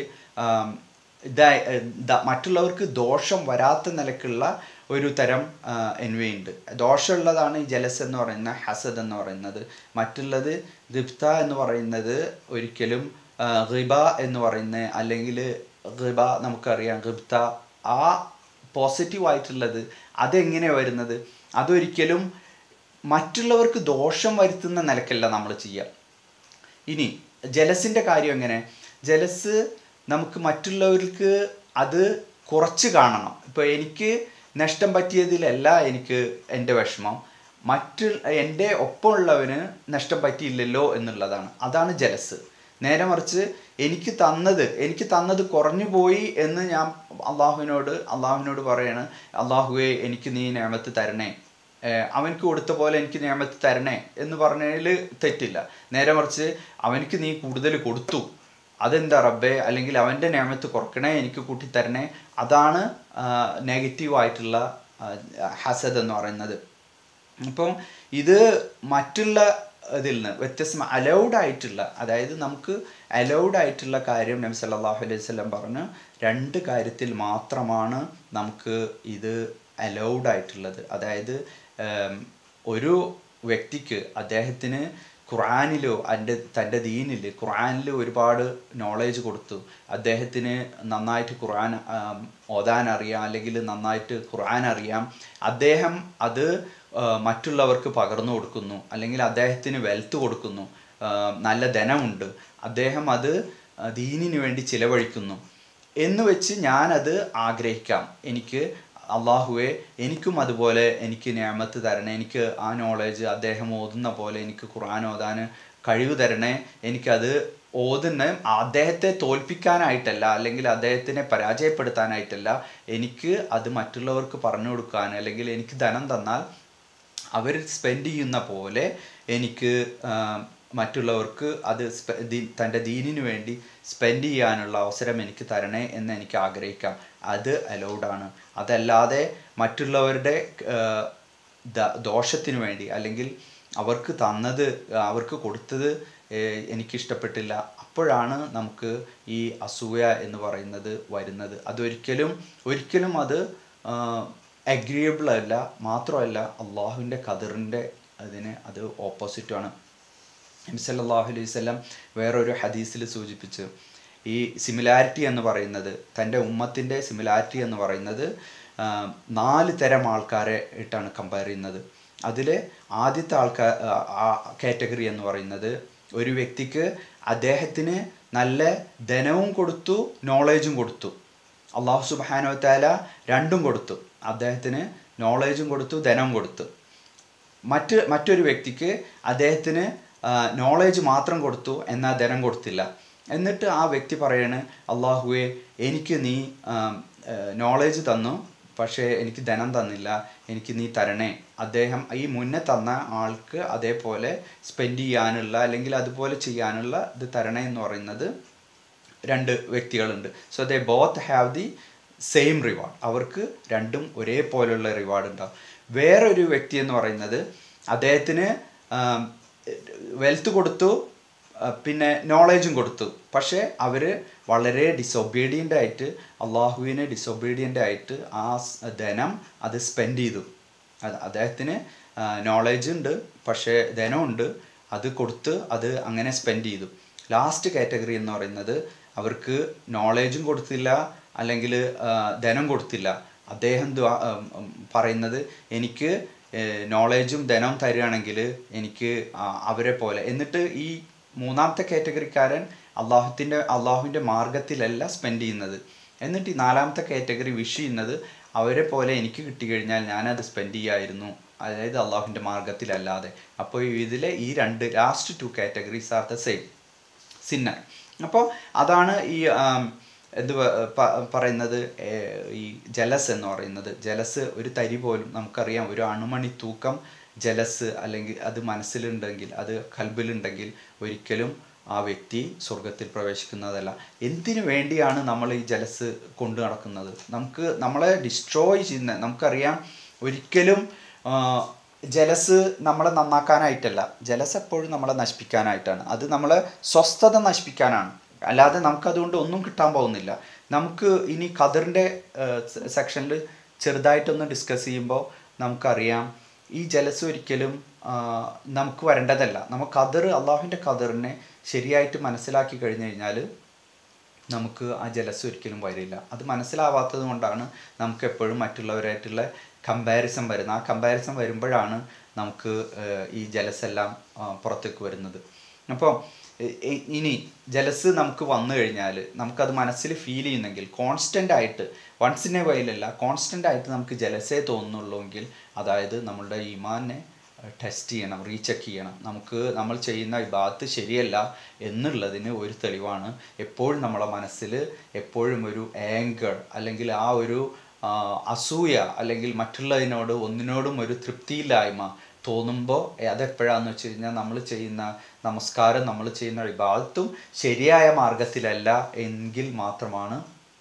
മറ്റുള്ളവർക്ക് ദോഷം വരാത്ത നിലക്കുള്ള ഒരു തരം എൻവി ഉണ്ട് ദോഷമുള്ളതാണ് ഈ ജലസ് എന്ന് പറയുന്ന ഹസദ് എന്ന് പറയുന്നത് മറ്റുള്ളത് ഗിബ്ത എന്ന് പറയുന്നത് ഒരിക്കലും റിബ എന്ന് പറയുന്ന അല്ലെങ്കിൽ റിബ നമുക്കറിയാം ഗിബ്ത ആ പോസിറ്റീവ് ആയിട്ടുള്ളത് അതെങ്ങനെയാണ് വരുന്നത് അതൊരിക്കലും മറ്റുള്ളവർക്ക് ദോഷം വരുത്തുന്ന നിലക്കല്ല നമ്മൾ ചെയ്യുക ഇനി ജലസിൻ്റെ കാര്യം എങ്ങനെ ജലസ് നമുക്ക് മറ്റുള്ളവർക്ക് അത് കുറച്ച് കാണണം ഇപ്പോൾ എനിക്ക് നഷ്ടം പറ്റിയതിലല്ല എനിക്ക് എൻ്റെ വിഷമം മറ്റു എൻ്റെ ഒപ്പമുള്ളവന് നഷ്ടം പറ്റിയില്ലല്ലോ എന്നുള്ളതാണ് അതാണ് ജലസ് നേരെ മറിച്ച് എനിക്ക് തന്നത് എനിക്ക് തന്നത് കുറഞ്ഞു പോയി എന്ന് ഞാൻ അള്ളാഹുവിനോട് അള്ളാഹുവിനോട് പറയാണ് അള്ളാഹുവെ എനിക്ക് നീ നിയമത്ത് തരണേ ഏഹ് അവൻക്ക് കൊടുത്ത പോലെ എനിക്ക് നിയമത്ത് തരണേ എന്ന് പറഞ്ഞതിൽ തെറ്റില്ല നേരെ മറിച്ച് അവനക്ക് നീ കൂടുതൽ കൊടുത്തു അതെന്താ റബ്ബേ അല്ലെങ്കിൽ അവൻ്റെ നിയമത്ത് കുറക്കണേ എനിക്ക് കൂട്ടി തരണേ അതാണ് നെഗറ്റീവ് ആയിട്ടുള്ള ആ, ഹസദ് എന്ന് പറയുന്നത് അപ്പം ഇത് മറ്റുള്ള ഇതിൽ നിന്ന് വ്യത്യസ്ത അലൗഡ് ആയിട്ടുള്ള അതായത് നമുക്ക് അലൗഡ് ആയിട്ടുള്ള കാര്യം നബി സല്ലല്ലാഹു അലൈഹി വസല്ലം പറഞ്ഞു രണ്ട് കാര്യത്തിൽ മാത്രമാണ് നമുക്ക് ഇത് അലൗഡ് ആയിട്ടുള്ളത് അതായത് ഉം, ഒരു വ്യക്തിക്ക് അദ്ദേഹത്തിന് ഖുറാനിലോ എൻ്റെ തൻ്റെ ദീനിൽ ഖുറാനിൽ ഒരുപാട് നോളേജ് കൊടുത്തു അദ്ദേഹത്തിന് നന്നായിട്ട് ഖുറാൻ ആം, ഓതാൻ അറിയാം അല്ലെങ്കിൽ നന്നായിട്ട് ഖുറാൻ അറിയാം അദ്ദേഹം അത് ആ, മറ്റുള്ളവർക്ക് പകർന്നു കൊടുക്കുന്നു അല്ലെങ്കിൽ അദ്ദേഹത്തിന് വെൽത്ത് കൊടുക്കുന്നു ആ, നല്ല ധനമുണ്ട് അദ്ദേഹം അത് ആ, ദീനിന് വേണ്ടി ചിലവഴിക്കുന്നു എന്ന് വെച്ച് ഞാനത് ആഗ്രഹിക്കാം എനിക്ക് അള്ളാഹുവെ എനിക്കും അതുപോലെ എനിക്ക് ഞാമത്ത് തരണേ എനിക്ക് ആ നോളേജ് അദ്ദേഹം ഓതുന്ന പോലെ എനിക്ക് ഖുർആൻ ഓതാൻ കഴിവ് തരണേ എനിക്കത് ഓതുന്ന അദ്ദേഹത്തെ തോൽപ്പിക്കാനായിട്ടല്ല അല്ലെങ്കിൽ അദ്ദേഹത്തിനെ പരാജയപ്പെടുത്താനായിട്ടല്ല എനിക്ക് അത് മറ്റുള്ളവർക്ക് പറഞ്ഞു കൊടുക്കാൻ അല്ലെങ്കിൽ എനിക്ക് ധനം തന്നാൽ അവർ സ്പെൻഡ് ചെയ്യുന്ന പോലെ എനിക്ക് ആ, മറ്റുള്ളവർക്ക് അത് സ്പെ- ദീ- തൻ്റെ ദീനിനു വേണ്ടി സ്പെൻഡ് ചെയ്യാനുള്ള അവസരം എനിക്ക് തരണേ എന്ന് എനിക്ക് ആഗ്രഹിക്കാം അത് അലൗഡ് ആണ് അതല്ലാതെ മറ്റുള്ളവരുടെ ആ, ദ- ദോഷത്തിനു വേണ്ടി അല്ലെങ്കിൽ അവർക്ക് തന്നത് അവർക്ക് കൊടുത്തത് ഏഹ്, എനിക്കിഷ്ടപ്പെട്ടില്ല അപ്പോഴാണ് നമുക്ക് ഈ അസൂയ എന്ന് പറയുന്നത് വരുന്നത് അതൊരിക്കലും ഒരിക്കലും അത് അഗ്രിയബിൾ അല്ല മാത്രമല്ല അള്ളാഹുവിൻ്റെ ഖദറിൻ്റെ അതിന് അത് ഓപ്പോസിറ്റാണ് നബി സല്ലല്ലാഹു അലൈഹി വസല്ലം വേറൊരു ഹദീസിൽ സൂചിപ്പിച്ചു ഈ സിമിലാരിറ്റി എന്ന് പറയുന്നത് തൻ്റെ ഉമ്മത്തിൻ്റെ സിമിലാരിറ്റി എന്ന് പറയുന്നത് ആ, നാല് തരം ആൾക്കാരെ ഇട്ടാണ് കമ്പയർ ചെയ്യുന്നത് അതിൽ ആദ്യത്തെ ആൾക്കാർ കാറ്റഗറി എന്ന് പറയുന്നത് ഒരു വ്യക്തിക്ക് അദ്ദേഹത്തിന് നല്ല ധനവും കൊടുത്തു നോളേജും കൊടുത്തു അള്ളാഹു സുബാനോ താല രണ്ടും കൊടുത്തു അദ്ദേഹത്തിന് നോളേജും കൊടുത്തു ധനവും കൊടുത്തു മറ്റ് മറ്റൊരു വ്യക്തിക്ക് അദ്ദേഹത്തിന് നോളേജ് മാത്രം കൊടുത്തു എന്നാൽ ധനം കൊടുത്തില്ല എന്നിട്ട് ആ വ്യക്തി പറയാണ് അള്ളാഹുവെ എനിക്ക് നീ നോളേജ് തന്നു പക്ഷേ എനിക്ക് ധനം തന്നില്ല എനിക്ക് നീ തരണേ അദ്ദേഹം ഈ മുന്നേ തന്ന ആൾക്ക് അതേപോലെ സ്പെൻഡ് ചെയ്യാനുള്ള അല്ലെങ്കിൽ അതുപോലെ ചെയ്യാനുള്ള ഇത് തരണേ എന്ന് പറയുന്നത് രണ്ട് വ്യക്തികളുണ്ട് so they both have the same reward അവർക്ക് രണ്ടും ഒരേപോലുള്ള റിവാർഡ് ഉണ്ടാവും വേറൊരു വ്യക്തി എന്ന് പറയുന്നത് അദ്ദേഹത്തിന് വെൽത്ത് കൊടുത്തു ആ, പിന്നെ നോളേജും കൊടുത്തു പക്ഷേ അവർ വളരെ ഡിസൊബീഡിയൻ്റ് ആയിട്ട് അള്ളാഹുവിനെ ഡിസൊബീഡിയൻ്റ് ആയിട്ട് ആ സ് ധനം അത് സ്പെൻഡ് ചെയ്തു അത് അദ്ദേഹത്തിന് നോളേജ് ഉണ്ട് പക്ഷേ ധനമുണ്ട് അത് കൊടുത്ത് അത് അങ്ങനെ സ്പെൻഡ് ചെയ്തു ലാസ്റ്റ് കാറ്റഗറി എന്ന് പറയുന്നത് അവർക്ക് നോളേജും കൊടുത്തില്ല അല്ലെങ്കിൽ ധനം കൊടുത്തില്ല അദ്ദേഹം ദ്വാ- ഉം, ഉം, പറയുന്നത് എനിക്ക് നോളേജും ധനവും തരികയാണെങ്കിൽ എനിക്ക് ആ, അവരെ പോലെ എന്നിട്ട് ഈ മൂന്നാമത്തെ കാറ്റഗറിക്കാരൻ അള്ളാഹുത്തിൻ്റെ അള്ളാഹുവിൻ്റെ മാർഗത്തിലല്ല സ്പെൻഡ് ചെയ്യുന്നത് എന്നിട്ട് ഈ നാലാമത്തെ കാറ്റഗറി വിഷ് ചെയ്യുന്നത് അവരെ പോലെ എനിക്ക് കിട്ടിക്കഴിഞ്ഞാൽ ഞാനത് സ്പെൻഡ് ചെയ്യായിരുന്നു അതായത് അള്ളാഹുവിൻ്റെ മാർഗത്തിലല്ലാതെ അപ്പോൾ ഇതിലെ ഈ രണ്ട് last two categories are the same sinner അപ്പോൾ അതാണ് ഈ ആം, എന്ത് പ- പ- പറയുന്നത് ഏ, ഈ ജലസ് എന്ന് പറയുന്നത് ജലസ് ഒരു തരി പോലും നമുക്കറിയാം ഒരു അണുമണി തൂക്കം ജലസ് അല്ലെങ്കിൽ അത് മനസ്സിലുണ്ടെങ്കിൽ അത് കൽബിലുണ്ടെങ്കിൽ ഒരിക്കലും ആ വ്യക്തി സ്വർഗത്തിൽ പ്രവേശിക്കുന്നതല്ല എന്തിനു വേണ്ടിയാണ് നമ്മൾ ഈ ജലസ് കൊണ്ടു നടക്കുന്നത് നമുക്ക് നമ്മളെ ഡിസ്ട്രോയ് ചെയ്യുന്ന നമുക്കറിയാം ഒരിക്കലും ആ, ജലസ് നമ്മളെ നന്നാക്കാനായിട്ടല്ല ജലസ് എപ്പോഴും നമ്മളെ നശിപ്പിക്കാനായിട്ടാണ് അത് നമ്മളെ സ്വസ്ഥത നശിപ്പിക്കാനാണ് അല്ലാതെ നമുക്കതുകൊണ്ട് ഒന്നും കിട്ടാൻ പോകുന്നില്ല നമുക്ക് ഇനി ഖദറിൻ്റെ സെക്ഷനിൽ ചെറുതായിട്ടൊന്ന് ഡിസ്കസ് ചെയ്യുമ്പോൾ നമുക്കറിയാം ഈ ജലസ് ഒരിക്കലും ആ, നമുക്ക് വരേണ്ടതല്ല നമുക്ക് ഖദർ അള്ളാഹുവിൻ്റെ ഖദറിനെ ശരിയായിട്ട് മനസ്സിലാക്കി കഴിഞ്ഞു കഴിഞ്ഞാൽ നമുക്ക് ആ ജലസ് ഒരിക്കലും വരില്ല അത് മനസ്സിലാവാത്തത് കൊണ്ടാണ് നമുക്ക് എപ്പോഴും മറ്റുള്ളവരായിട്ടുള്ള കമ്പാരിസൺ വരുന്നത് ആ കമ്പാരിസൺ വരുമ്പോഴാണ് നമുക്ക് ഏഹ്, ഈ ജലസ് എല്ലാം ആ, പുറത്തേക്ക് വരുന്നത് അപ്പോൾ ഇനി ജലസ് നമുക്ക് വന്നു കഴിഞ്ഞാൽ നമുക്കത് മനസ്സിൽ ഫീൽ ചെയ്യുന്നെങ്കിൽ കോൺസ്റ്റൻ്റ് ആയിട്ട് വൺസ് ഇൻ എ വൈലല്ല കോൺസ്റ്റൻ്റ് ആയിട്ട് നമുക്ക് ജലസേ തോന്നുന്നുള്ളൂവെങ്കിൽ അതായത് നമ്മളുടെ ഈമാനെ ടെസ്റ്റ് ചെയ്യണം റീചെക്ക് ചെയ്യണം നമുക്ക് നമ്മൾ ചെയ്യുന്ന ഇബാത്ത് ശരിയല്ല എന്നുള്ളതിന് ഒരു തെളിവാണ് എപ്പോഴും നമ്മളെ മനസ്സിൽ എപ്പോഴും ഒരു ആങ്കർ അല്ലെങ്കിൽ ആ ഒരു ആ, അസൂയ അല്ലെങ്കിൽ മറ്റുള്ളതിനോട് ഒന്നിനോടും ഒരു തൃപ്തിയില്ലായ്മ തോന്നുമ്പോൾ അതെപ്പോഴാന്ന് വെച്ച് കഴിഞ്ഞാൽ നമ്മൾ ചെയ്യുന്ന നമസ്കാരം നമ്മൾ ചെയ്യുന്ന ഇബാദത്തും ശരിയായ മാർഗത്തിലല്ല എങ്കിൽ മാത്രമാണ്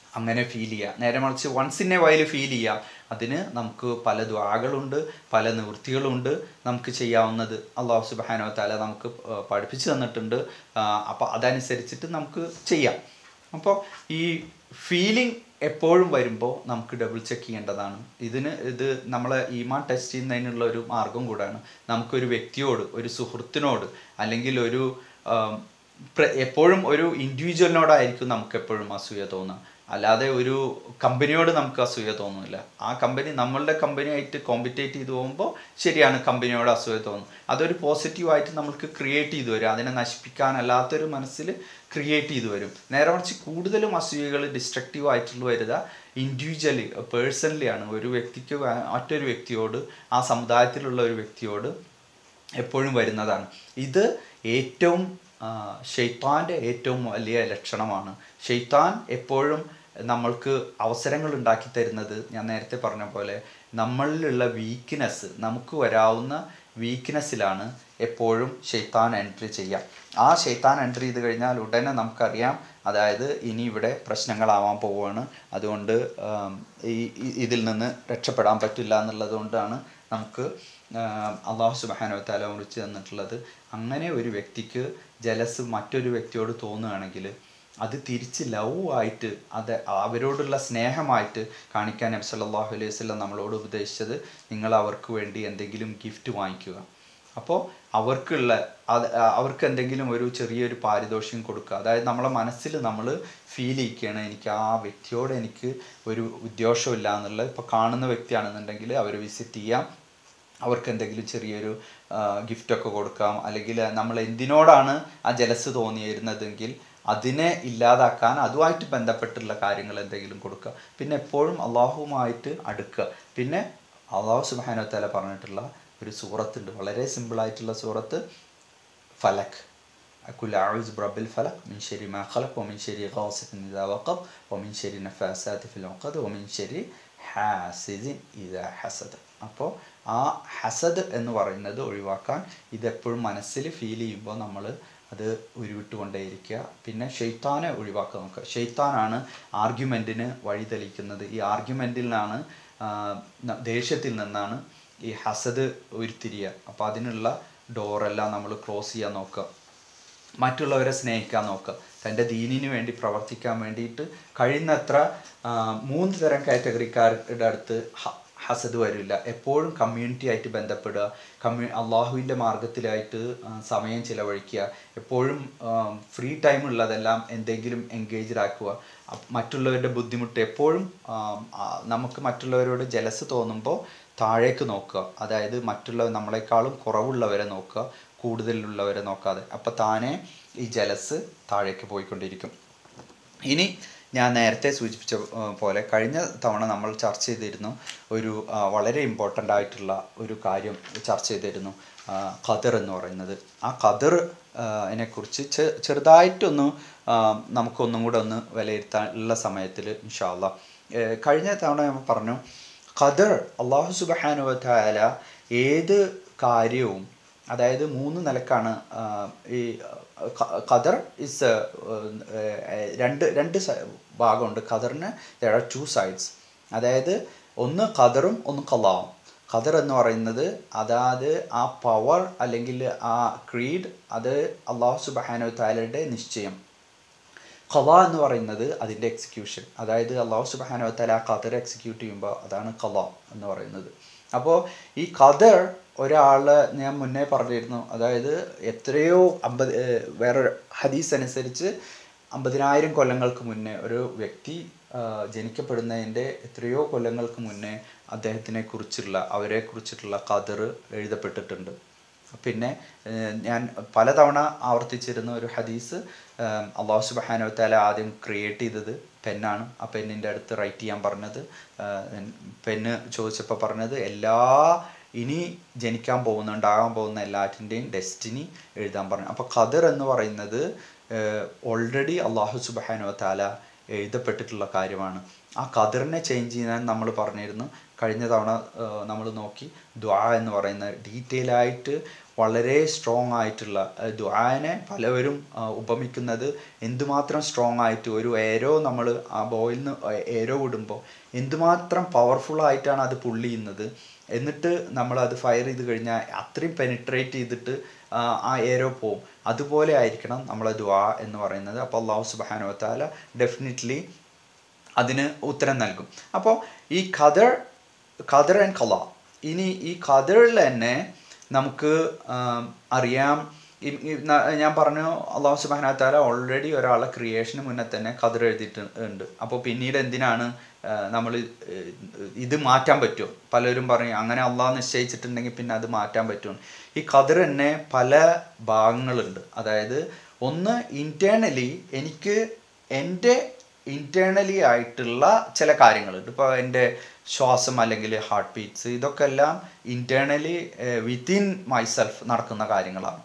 അങ്ങനെ ഫീൽ ചെയ്യുക നേരെ മറിച്ച് once in a while feel ചെയ്യുക അതിന് നമുക്ക് പല ദ്വാകളുണ്ട് പല നിവൃത്തികളുണ്ട് നമുക്ക് ചെയ്യാവുന്നത് അള്ളാഹു സുബാനോ താല നമുക്ക് ആ, പഠിപ്പിച്ചു തന്നിട്ടുണ്ട് അപ്പോൾ അതനുസരിച്ചിട്ട് നമുക്ക് ചെയ്യാം അപ്പോൾ ഈ ഫീലിംഗ് എപ്പോഴും വരുമ്പോൾ നമുക്ക് ഡബിൾ ചെക്ക് ചെയ്യേണ്ടതാണ് ഇതിന് ഇത് നമ്മളെ ഈമാൻ ടെസ്റ്റ് ചെയ്യുന്നതിനുള്ള ഒരു മാർഗം കൂടാണ് നമുക്കൊരു വ്യക്തിയോട് ഒരു സുഹൃത്തിനോട് അല്ലെങ്കിൽ ഒരു ആം, പ്ര- എപ്പോഴും ഒരു ഇൻഡിവിജ്വലിനോടായിരിക്കും നമുക്ക് എപ്പോഴും അസൂയ തോന്നുക അല്ലാതെ ഒരു കമ്പനിയോട് നമുക്ക് അസൂയ തോന്നുന്നില്ല ആ കമ്പനി നമ്മളുടെ കമ്പനിയായിട്ട് കോമ്പറ്റേറ്റ് ചെയ്ത് പോകുമ്പോൾ ശരിയാണ് കമ്പനിയോട് അസൂയ തോന്നും അതൊരു പോസിറ്റീവായിട്ട് നമുക്ക് ക്രിയേറ്റ് ചെയ്ത് വരും അതിനെ നശിപ്പിക്കാനല്ലാത്തൊരു മനസ്സിൽ ക്രിയേറ്റ് ചെയ്ത് വരും നേരെ മറിച്ച് കൂടുതലും അസൂയകൾ ഡിസ്ട്രക്റ്റീവ് ആയിട്ടുള്ള വരിക ഇൻഡിവിജ്വലി പേഴ്സണലി ആണ് ഒരു വ്യക്തിക്ക് വ- മറ്റൊരു വ്യക്തിയോട് ആ സമുദായത്തിലുള്ള ഒരു വ്യക്തിയോട് എപ്പോഴും വരുന്നതാണ് ഇത് ഏറ്റവും ആ, ഷെയ്ത്താൻ്റെ ഏറ്റവും വലിയ ലക്ഷണമാണ് ഷെയ്ത്താൻ എപ്പോഴും നമ്മൾക്ക് അവസരങ്ങൾ ഉണ്ടാക്കി തരുന്നത് ഞാൻ നേരത്തെ പറഞ്ഞ പോലെ നമ്മളിലുള്ള വീക്ക്നെസ് നമുക്ക് വരാവുന്ന വീക്ക്നെസ്സിലാണ് എപ്പോഴും ഷെയ്ത്താൻ എൻട്രി ചെയ്യുക ആ ഷെയ്ത്താൻ എൻട്രി ചെയ്ത് കഴിഞ്ഞാൽ ഉടനെ നമുക്കറിയാം അതായത് ഇനി ഇവിടെ പ്രശ്നങ്ങളാവാൻ പോവുകയാണ് അതുകൊണ്ട് ആം, ഈ ഈ- ഇതിൽ നിന്ന് രക്ഷപ്പെടാൻ പറ്റില്ല എന്നുള്ളത് കൊണ്ടാണ് നമുക്ക് ആം, അള്ളാഹു സുബാനോ താല കുറിച്ച് തന്നിട്ടുള്ളത് അങ്ങനെ ഒരു വ്യക്തിക്ക് ജലസ് മറ്റൊരു വ്യക്തിയോട് തോന്നുകയാണെങ്കിൽ അത് തിരിച്ച് ലവ് ആയിട്ട് അത് അവരോടുള്ള സ്നേഹമായിട്ട് കാണിക്കാൻ നബി സല്ലല്ലാഹു അലൈഹി വസല്ലം നമ്മളോട് ഉപദേശിച്ചത് നിങ്ങൾ അവർക്ക് വേണ്ടി എന്തെങ്കിലും ഗിഫ്റ്റ് വാങ്ങിക്കുക അപ്പോൾ അവർക്കുള്ള അത് അവർക്ക് എന്തെങ്കിലും ഒരു ചെറിയൊരു പാരിതോഷികം കൊടുക്കുക അതായത് നമ്മളെ മനസ്സിൽ നമ്മൾ ഫീൽ ചെയ്യിക്കുകയാണ് എനിക്ക് ആ വ്യക്തിയോട് എനിക്ക് ഒരു ഉദ്ദേശമില്ല എന്നുള്ളത് ഇപ്പോൾ കാണുന്ന വ്യക്തിയാണെന്നുണ്ടെങ്കിൽ അവർ വിസിറ്റ് ചെയ്യാം അവർക്ക് എന്തെങ്കിലും ചെറിയൊരു ഗിഫ്റ്റൊക്കെ കൊടുക്കാം അല്ലെങ്കിൽ നമ്മൾ എന്തിനോടാണ് ആ ജലസ് തോന്നിയിരുന്നതെങ്കിൽ അതിനെ ഇല്ലാതാക്കാൻ അതുമായിട്ട് ബന്ധപ്പെട്ടുള്ള കാര്യങ്ങൾ എന്തെങ്കിലും കൊടുക്കുക പിന്നെ എപ്പോഴും അള്ളാഹുവുമായിട്ട് അടുക്കുക പിന്നെ അള്ളാഹു സുബാനോ തല പറഞ്ഞിട്ടുള്ള ഒരു സൂറത്തുണ്ട് വളരെ സിമ്പിളായിട്ടുള്ള സൂറത്ത് ഫലക് أقول أعوذ برب الفلق من شر ما خلق ومن شر غاسق إذا وقب ومن شر النفاثات في العقد ومن شر حاسد إذا حسد അപ്പോൾ ആ ഹസദ് എന്ന് പറയുന്നത് ഒഴിവാക്കാൻ ഇതെപ്പോഴും മനസ്സിൽ ഫീൽ ചെയ്യുമ്പോൾ നമ്മൾ അത് ഉരുവിട്ടുകൊണ്ടേയിരിക്കുക പിന്നെ ഷെയ്ത്താനെ ഒഴിവാക്കാൻ നോക്കുക ഷെയ്ത്താനാണ് ആർഗ്യുമെൻറ്റിന് വഴിതെളിക്കുന്നത് ഈ ആർഗ്യുമെൻറ്റിൽ നിന്നാണ് ആ, ന- ദേഷ്യത്തിൽ നിന്നാണ് ഈ ഹസദ് ഉരുത്തിരിയുക അപ്പോൾ അതിനുള്ള ഡോറെല്ലാം നമ്മൾ ക്ലോസ് ചെയ്യാൻ നോക്കുക മറ്റുള്ളവരെ സ്നേഹിക്കാൻ നോക്കുക തൻ്റെ ദീനിന് വേണ്ടി പ്രവർത്തിക്കാൻ വേണ്ടിയിട്ട് കഴിയുന്നത്ര ആ, മൂന്ന് തരം കാറ്റഗറിക്കാരുടെ അടുത്ത് ഹ- ഹസദ് വരില്ല എപ്പോഴും കമ്മ്യൂണിറ്റി ആയിട്ട് ബന്ധപ്പെടുക കമ്മ്യൂ അള്ളാഹുവിൻ്റെ മാർഗത്തിലായിട്ട് ആ, സമയം ചിലവഴിക്കുക എപ്പോഴും ഫ്രീ ടൈം ഉള്ളതെല്ലാം എന്തെങ്കിലും എൻഗേജ്ഡ് ആക്കുക അപ്പ് മറ്റുള്ളവരുടെ ബുദ്ധിമുട്ട് എപ്പോഴും ആ, ആ, നമുക്ക് മറ്റുള്ളവരോട് ജലസ് തോന്നുമ്പോൾ താഴേക്ക് നോക്കുക അതായത് മറ്റുള്ള നമ്മളെക്കാളും കുറവുള്ളവരെ നോക്കുക കൂടുതലുള്ളവരെ നോക്കാതെ അപ്പോൾ താനെ ഈ ജലസ് താഴേക്ക് പോയിക്കൊണ്ടിരിക്കും ഇനി ഞാൻ നേരത്തെ സൂചിപ്പിച്ച ആ, പോലെ കഴിഞ്ഞ തവണ നമ്മൾ ചർച്ച ചെയ്തിരുന്നു ഒരു ആ, വളരെ ഇമ്പോർട്ടൻ്റ് ആയിട്ടുള്ള ഒരു കാര്യം ചർച്ച ചെയ്തിരുന്നു ആ, ഖദർ എന്ന് പറയുന്നത് ആ ഖദർ അതിനെക്കുറിച്ച് ചെ ചെറുതായിട്ടൊന്ന് ആ, നമുക്കൊന്നും കൂടെ ഒന്ന് വിലയിരുത്താൻ ഉള്ള സമയത്തിൽ ഇൻഷാല്ല കഴിഞ്ഞ തവണ നമ്മൾ പറഞ്ഞു ഖദർ അള്ളാഹു സുബാനുവല ഏത് കാര്യവും അതായത് മൂന്ന് നിലക്കാണ് ആ, ഈ ഖ- ഖദർ ഇസ് രണ്ട് രണ്ട് സ- ഭാഗമുണ്ട് ഖദറിന് ദർ ആർ ടു സൈഡ്സ് അതായത് ഒന്ന് ഖദറും ഒന്ന് ഖലാവും ഖദർ എന്ന് പറയുന്നത് അതായത് ആ പവർ അല്ലെങ്കിൽ ആ ക്രീഡ് അത് അള്ളാഹു സുബാനു താലയുടെ നിശ്ചയം ഖല എന്ന് പറയുന്നത് അതിൻ്റെ എക്സിക്യൂഷൻ അതായത് അള്ളാഹു സുബാനോ തല ആ ഖദർ എക്സിക്യൂട്ട് ചെയ്യുമ്പോൾ അതാണ് ഖല എന്ന് പറയുന്നത് അപ്പോൾ ഈ ഖദർ ഒരാൾ ഞാൻ മുന്നേ പറഞ്ഞിരുന്നു അതായത് എത്രയോ അമ്പത് ഏഹ് വേറൊരു ഹദീസ് അനുസരിച്ച് അമ്പതിനായിരം കൊല്ലങ്ങൾക്ക് മുന്നേ ഒരു വ്യക്തി ആ, ജനിക്കപ്പെടുന്നതിൻ്റെ എത്രയോ കൊല്ലങ്ങൾക്ക് മുന്നേ അദ്ദേഹത്തിനെ കുറിച്ചുള്ള അവരെ കുറിച്ചിട്ടുള്ള ഖദർ എഴുതപ്പെട്ടിട്ടുണ്ട് പിന്നെ ഏഹ്, ഞാൻ പലതവണ ആവർത്തിച്ചിരുന്ന ഒരു ഹദീസ് ഏഹ്, അള്ളാഹു സുബാനോ താല ആദ്യം ക്രിയേറ്റ് ചെയ്തത് പെന്നാണ് ആ പെന്നിൻ്റെ അടുത്ത് റൈറ്റ് ചെയ്യാൻ പറഞ്ഞത് ഏഹ്, പെന്ന് ചോദിച്ചപ്പോൾ പറഞ്ഞത് എല്ലാ ഇനി ജനിക്കാൻ പോകുന്ന ഉണ്ടാകാൻ പോകുന്ന എല്ലാറ്റിൻ്റെയും ഡെസ്റ്റിനി എഴുതാൻ പറഞ്ഞു അപ്പോൾ ഖദർ എന്ന് പറയുന്നത് ഓൾറെഡി അള്ളാഹു സുബാനോ താല എഴുതപ്പെട്ടിട്ടുള്ള കാര്യമാണ് ആ കതിറിനെ ചേഞ്ച് ചെയ്യാൻ നമ്മൾ പറഞ്ഞിരുന്നു കഴിഞ്ഞ തവണ നമ്മൾ നോക്കി ദ്വാ എന്ന് പറയുന്ന ഡീറ്റെയിൽ ആയിട്ട് വളരെ സ്ട്രോങ് ആയിട്ടുള്ള ദ്വാനെ പലവരും ആ, ഉപമിക്കുന്നത് എന്തുമാത്രം സ്ട്രോങ് ആയിട്ട് ഒരു ഏരോ നമ്മൾ ആ ബോയിൽ നിന്ന് ഏരോ വിടുമ്പോൾ എന്തുമാത്രം പവർഫുൾ ആയിട്ടാണ് അത് പുള്ളി ചെയ്യുന്നത് എന്നിട്ട് നമ്മൾ അത് ഫയർ ചെയ്ത് കഴിഞ്ഞാൽ അത്രയും പെനിട്രേറ്റ് ചെയ്തിട്ട് ആ, ആ ഏരോ പോവും അതുപോലെ ആയിരിക്കണം നമ്മളെ ദ്വാ എന്ന് പറയുന്നത് അപ്പോൾ അള്ളാഹു സുബാനോ താല ഡെഫിനറ്റ്ലി അതിന് ഉത്തരം നൽകും അപ്പോൾ ഈ ഖദർ ഖദർ ആൻഡ് കല ഇനി ഈ ഖദറിൽ തന്നെ നമുക്ക് ആം, അറിയാം ഈ- ഈ ന- ഞാൻ പറഞ്ഞു അള്ളാഹു സുബാന ഓൾറെഡി ഒരാളെ ക്രിയേഷന് മുന്നേ തന്നെ ഖദർ എഴുതിയിട്ടുണ്ട് അപ്പോൾ പിന്നീട് എന്തിനാണ് നമ്മൾ ഇത് മാറ്റാൻ പറ്റുമോ പലരും പറയും അങ്ങനെ അള്ളാഹ് നിശ്ചയിച്ചിട്ടുണ്ടെങ്കിൽ പിന്നെ അത് മാറ്റാൻ പറ്റും ഈ ഖദർ തന്നെ പല ഭാഗങ്ങളുണ്ട് അതായത് ഒന്ന് ഇൻറ്റേർണലി എനിക്ക് എൻ്റെ ഇൻറ്റേർണലി ആയിട്ടുള്ള ചില കാര്യങ്ങളുണ്ട് ഇപ്പോൾ എൻ്റെ ശ്വാസം അല്ലെങ്കിൽ ഹാർട്ട് ബീറ്റ്സ് ഇതൊക്കെ എല്ലാം ഇൻറ്റേർണലി വിത്തിൻ മൈസെൽഫ് നടക്കുന്ന കാര്യങ്ങളാണ്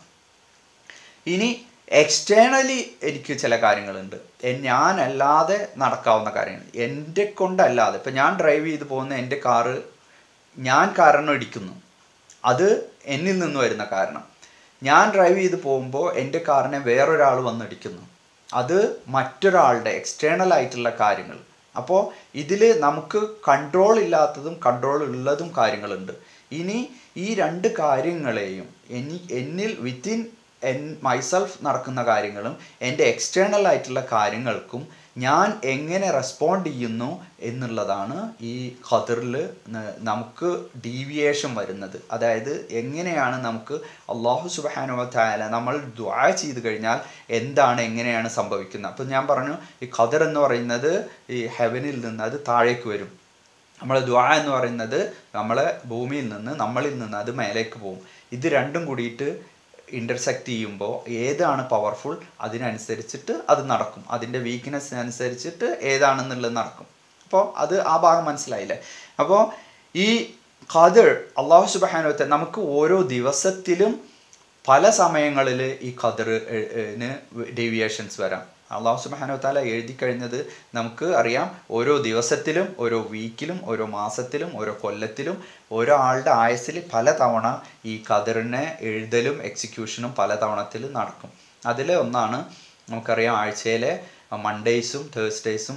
ഇനി എക്സ്റ്റേണലി എനിക്ക് ചില കാര്യങ്ങളുണ്ട് എ- ഞാനല്ലാതെ നടക്കാവുന്ന കാര്യങ്ങൾ എൻ്റെ കൊണ്ടല്ലാതെ ഇപ്പം ഞാൻ ഡ്രൈവ് ചെയ്ത് പോകുന്ന എൻ്റെ കാറ് ഞാൻ കാരണം ഇടിക്കുന്നു അത് എന്നിൽ നിന്ന് വരുന്ന കാരണം ഞാൻ ഡ്രൈവ് ചെയ്ത് പോകുമ്പോൾ എൻ്റെ കാറിനെ വേറൊരാൾ വന്നിടിക്കുന്നു അത് മറ്റൊരാളുടെ എക്സ്റ്റേണൽ ആയിട്ടുള്ള കാര്യങ്ങൾ അപ്പോൾ ഇതിൽ നമുക്ക് കൺട്രോൾ ഇല്ലാത്തതും കൺട്രോൾ ഉള്ളതും കാര്യങ്ങളുണ്ട് ഇനി ഈ രണ്ട് കാര്യങ്ങളെയും എനി എന്നിൽ വിത്തിൻ എൻ മൈസെൽഫ് നടക്കുന്ന കാര്യങ്ങളും എൻ്റെ എക്സ്റ്റേണൽ ആയിട്ടുള്ള കാര്യങ്ങൾക്കും ഞാൻ എങ്ങനെ റെസ്പോണ്ട് ചെയ്യുന്നു എന്നുള്ളതാണ് ഈ ഖദറിൽ നമുക്ക് ഡീവിയേഷൻ വരുന്നത് അതായത് എങ്ങനെയാണ് നമുക്ക് അള്ളാഹു സുബാനുവല നമ്മൾ ദ്വാ ചെയ്ത് കഴിഞ്ഞാൽ എന്താണ് എങ്ങനെയാണ് സംഭവിക്കുന്നത് അപ്പം ഞാൻ പറഞ്ഞു ഈ ഖദർ എന്ന് പറയുന്നത് ഈ ഹെവനിൽ നിന്ന് അത് താഴേക്ക് വരും നമ്മൾ ദ്വാ എന്ന് പറയുന്നത് നമ്മളെ ഭൂമിയിൽ നിന്ന് നമ്മളിൽ നിന്ന് അത് മേലേക്ക് പോകും ഇത് രണ്ടും കൂടിയിട്ട് ഇൻ്റർസെക്റ്റ് ചെയ്യുമ്പോൾ ഏതാണ് പവർഫുൾ അതിനനുസരിച്ചിട്ട് അത് നടക്കും അതിൻ്റെ വീക്ക്നെസ് അനുസരിച്ചിട്ട് ഏതാണെന്നുള്ളത് നടക്കും അപ്പോൾ അത് ആ ഭാഗം മനസ്സിലായില്ലേ അപ്പോൾ ഈ ഖദർ അള്ളാഹു സുബാനുവത്തെ നമുക്ക് ഓരോ ദിവസത്തിലും പല സമയങ്ങളിൽ ഈ ഖദറിന് ഡേവിയേഷൻസ് വരാം അള്ളാഹു സുബാനോ താല എഴുതി കഴിഞ്ഞത് നമുക്ക് അറിയാം ഓരോ ദിവസത്തിലും ഓരോ വീക്കിലും ഓരോ മാസത്തിലും ഓരോ കൊല്ലത്തിലും ഓരോ ആളുടെ ആയസിൽ പല തവണ ഈ ഖദറിനെ എഴുതലും എക്സിക്യൂഷനും പല തവണത്തിൽ നടക്കും അതിൽ ഒന്നാണ് നമുക്കറിയാം ആഴ്ചയിലെ മൺഡേയ്സും തേഴ്സ്ഡേയ്സും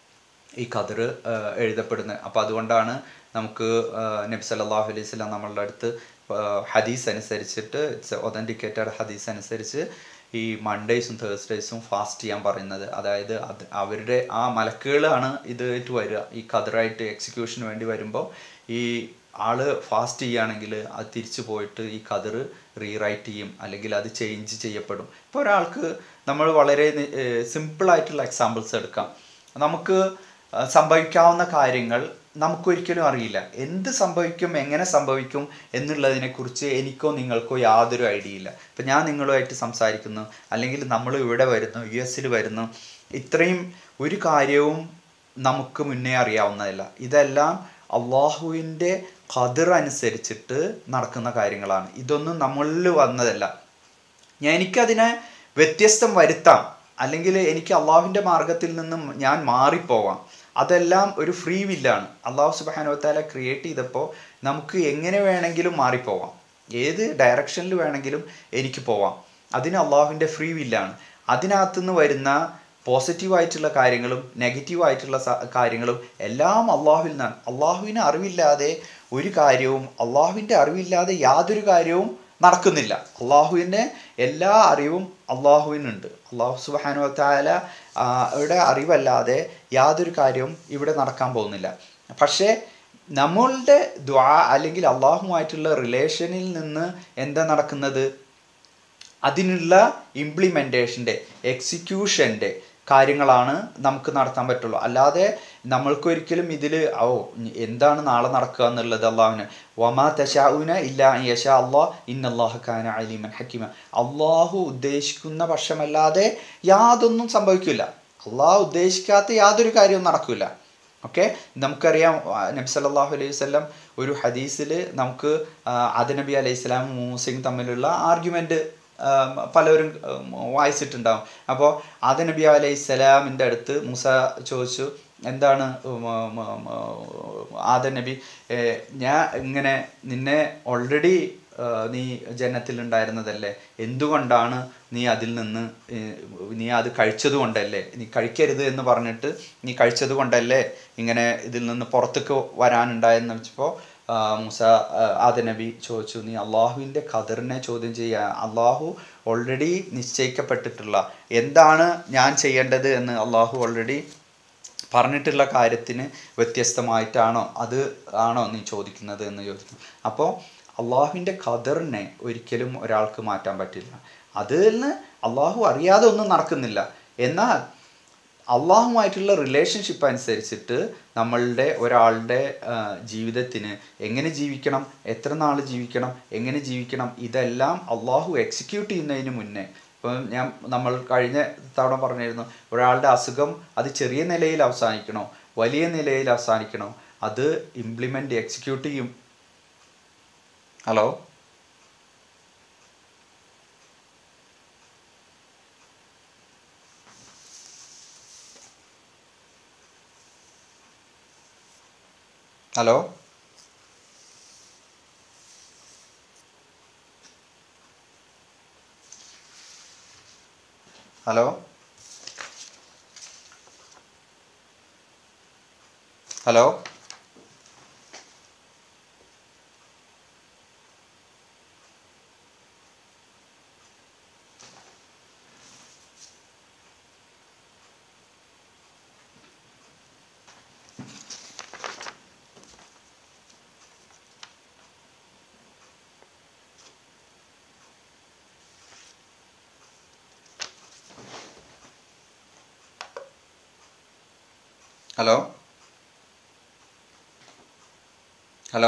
ഈ ഖദർ എഴുതപ്പെടുന്നത് അപ്പോൾ അതുകൊണ്ടാണ് നമുക്ക് നബി സല്ലല്ലാഹു അലൈഹി വസല്ലം നമ്മളുടെ അടുത്ത് ആ, ഹദീസ് അനുസരിച്ചിട്ട് ഇറ്റ്സ് ഒതൻറ്റിക്കേറ്റഡ് ഹദീസ് അനുസരിച്ച് ഈ മൺഡേയ്സും തേഴ്സ്ഡേയ്സും ഫാസ്റ്റ് ചെയ്യാൻ പറയുന്നത് അതായത് അത് അവരുടെ ആ മലക്കുകളാണ് ഇതായിട്ട് വരിക ഈ ഖദറായിട്ട് എക്സിക്യൂഷന് വേണ്ടി വരുമ്പോൾ ഈ ആള് ഫാസ്റ്റ് ചെയ്യുകയാണെങ്കിൽ അത് തിരിച്ചു പോയിട്ട് ഈ ഖദർ റീറൈറ്റ് ചെയ്യും അല്ലെങ്കിൽ അത് ചേഞ്ച് ചെയ്യപ്പെടും ഇപ്പോൾ ഒരാൾക്ക് നമ്മൾ വളരെ സിമ്പിളായിട്ടുള്ള എക്സാമ്പിൾസ് എടുക്കാം നമുക്ക് ആ, സംഭവിക്കാവുന്ന കാര്യങ്ങൾ നമുക്കൊരിക്കലും അറിയില്ല എന്ത് സംഭവിക്കും എങ്ങനെ സംഭവിക്കും എന്നുള്ളതിനെക്കുറിച്ച് എനിക്കോ നിങ്ങൾക്കോ യാതൊരു ഐഡിയ ഇല്ല ഇപ്പം ഞാൻ നിങ്ങളുമായിട്ട് സംസാരിക്കുന്നു അല്ലെങ്കിൽ നമ്മൾ ഇവിടെ വരുന്നു യു എസിൽ വരുന്നു ഇത്രയും ഒരു കാര്യവും നമുക്ക് മുന്നേ അറിയാവുന്നതല്ല ഇതെല്ലാം അള്ളാഹുവിൻ്റെ ഖദർ അനുസരിച്ചിട്ട് നടക്കുന്ന കാര്യങ്ങളാണ് ഇതൊന്നും നമ്മളിൽ വന്നതല്ല ഞാൻ എനിക്കതിനെ വ്യത്യസ്തം വരുത്താം അല്ലെങ്കിൽ എനിക്ക് അള്ളാഹുവിൻ്റെ മാർഗത്തിൽ നിന്നും ഞാൻ മാറിപ്പോവാം അതെല്ലാം ഒരു ഫ്രീ വില്ലാണ് അള്ളാഹു സുബാനുവത്താല ക്രിയേറ്റ് ചെയ്തപ്പോൾ നമുക്ക് എങ്ങനെ വേണമെങ്കിലും മാറിപ്പോവാം ഏത് ഡയറക്ഷനിൽ വേണമെങ്കിലും എനിക്ക് പോവാം അതിന് അള്ളാഹുവിൻ്റെ ഫ്രീ വില്ലാണ് അതിനകത്തുനിന്ന് വരുന്ന പോസിറ്റീവായിട്ടുള്ള കാര്യങ്ങളും നെഗറ്റീവായിട്ടുള്ള കാര്യങ്ങളും എല്ലാം അള്ളാഹുവിൽ നിന്നാണ് അള്ളാഹുവിന് അറിവില്ലാതെ ഒരു കാര്യവും അള്ളാഹുവിൻ്റെ അറിവില്ലാതെ യാതൊരു കാര്യവും നടക്കുന്നില്ല അള്ളാഹുവിൻ്റെ എല്ലാ അറിവും അള്ളാഹുവിനുണ്ട് അള്ളാഹു സുബാനു താല യുടെ അറിവല്ലാതെ യാതൊരു കാര്യവും ഇവിടെ നടക്കാൻ പോകുന്നില്ല പക്ഷേ നമ്മളുടെ ദ്വാ അല്ലെങ്കിൽ അള്ളാഹുമായിട്ടുള്ള റിലേഷനിൽ നിന്ന് എന്താ നടക്കുന്നത് അതിനുള്ള ഇംപ്ലിമെൻറ്റേഷൻ്റെ എക്സിക്യൂഷൻ്റെ കാര്യങ്ങളാണ് നമുക്ക് നടത്താൻ പറ്റുള്ളൂ അല്ലാതെ നമ്മൾക്കൊരിക്കലും ഇതിൽ ഓ എന്താണ് നാളെ നടക്കുക എന്നുള്ളത് അള്ളാഹുവിന് വമാ തശാഉന ഇല്ല യശ അള്ളാഹ് ഇന്നല്ലാഹു ഖാന അലീമൻ ഹക്കീമ അള്ളാഹു ഉദ്ദേശിക്കുന്ന പക്ഷമല്ലാതെ യാതൊന്നും സംഭവിക്കില്ല അള്ളാഹു ഉദ്ദേശിക്കാത്ത യാതൊരു കാര്യവും നടക്കില്ല ഓക്കെ നമുക്കറിയാം നബി സല്ലല്ലാഹു അലൈഹി വസല്ലം ഒരു ഹദീസിൽ നമുക്ക് ആദ നബി അലൈഹി സ്വലാം മൂസയും തമ്മിലുള്ള ആർഗ്യുമെൻറ്റ് പലരും വായിച്ചിട്ടുണ്ടാവും അപ്പോൾ ആദ നബി അലൈഹി സ്വലാമിൻ്റെ അടുത്ത് മൂസ ചോദിച്ചു എന്താണ് ഉം, ഉം, ഉം, ആദ നബി ഏ, ഞാൻ ഇങ്ങനെ നിന്നെ ഓൾറെഡി നീ ജനത്തിലുണ്ടായിരുന്നതല്ലേ എന്തുകൊണ്ടാണ് നീ അതിൽ നിന്ന് ഏ, നീ അത് കഴിച്ചത് കൊണ്ടല്ലേ നീ കഴിക്കരുത് എന്ന് പറഞ്ഞിട്ട് നീ കഴിച്ചത് കൊണ്ടല്ലേ ഇങ്ങനെ ഇതിൽ നിന്ന് പുറത്തേക്ക് വരാനുണ്ടായെന്ന് വെച്ചപ്പോൾ മുസ ആ, ആദ നബി ചോദിച്ചു നീ അള്ളാഹുവിൻ്റെ ഖദറിനെ ചോദ്യം ചെയ്യുക അള്ളാഹു ഓൾറെഡി നിശ്ചയിക്കപ്പെട്ടിട്ടുള്ള എന്താണ് ഞാൻ ചെയ്യേണ്ടത് എന്ന് അള്ളാഹു ഓൾറെഡി പറഞ്ഞിട്ടുള്ള കാര്യത്തിന് വ്യത്യസ്തമായിട്ടാണോ അത് ആണോ നീ ചോദിക്കുന്നത് എന്ന് ചോദിക്കുന്നു അപ്പോൾ അള്ളാഹുവിൻ്റെ ഖദറിനെ ഒരിക്കലും ഒരാൾക്ക് മാറ്റാൻ പറ്റില്ല അതിൽ നിന്ന് അള്ളാഹു അറിയാതെ ഒന്നും നടക്കുന്നില്ല എന്നാൽ അള്ളാഹുമായിട്ടുള്ള റിലേഷൻഷിപ്പ് അനുസരിച്ചിട്ട് നമ്മളുടെ ഒരാളുടെ ആ, ജീവിതത്തിന് എങ്ങനെ ജീവിക്കണം എത്ര നാൾ ജീവിക്കണം എങ്ങനെ ജീവിക്കണം ഇതെല്ലാം അള്ളാഹു എക്സിക്യൂട്ട് ചെയ്യുന്നതിന് മുന്നേ ഇപ്പം ഞാൻ നമ്മൾ കഴിഞ്ഞ തവണ പറഞ്ഞിരുന്നു ഒരാളുടെ അസുഖം അത് ചെറിയ നിലയിൽ അവസാനിക്കണോ വലിയ നിലയിൽ അവസാനിക്കണോ അത് ഇംപ്ലിമെൻ്റ് എക്സിക്യൂട്ട് ചെയ്യും hello hello hello hello hello hello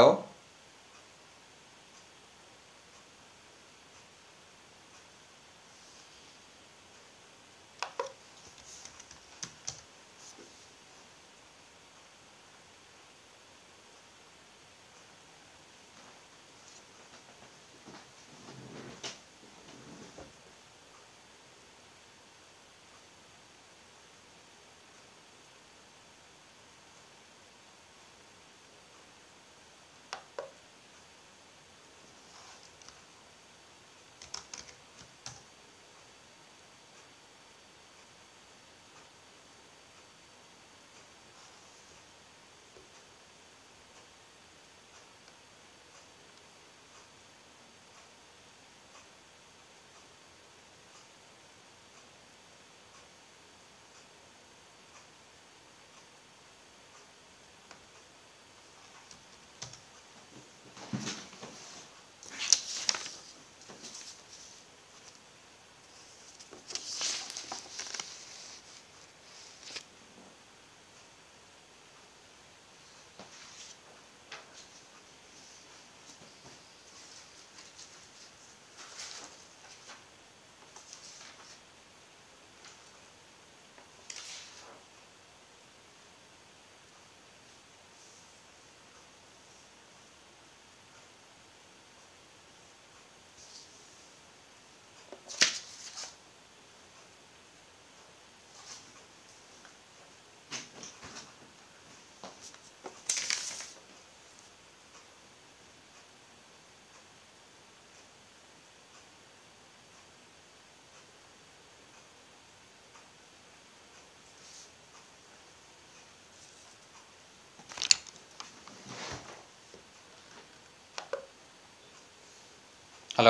hello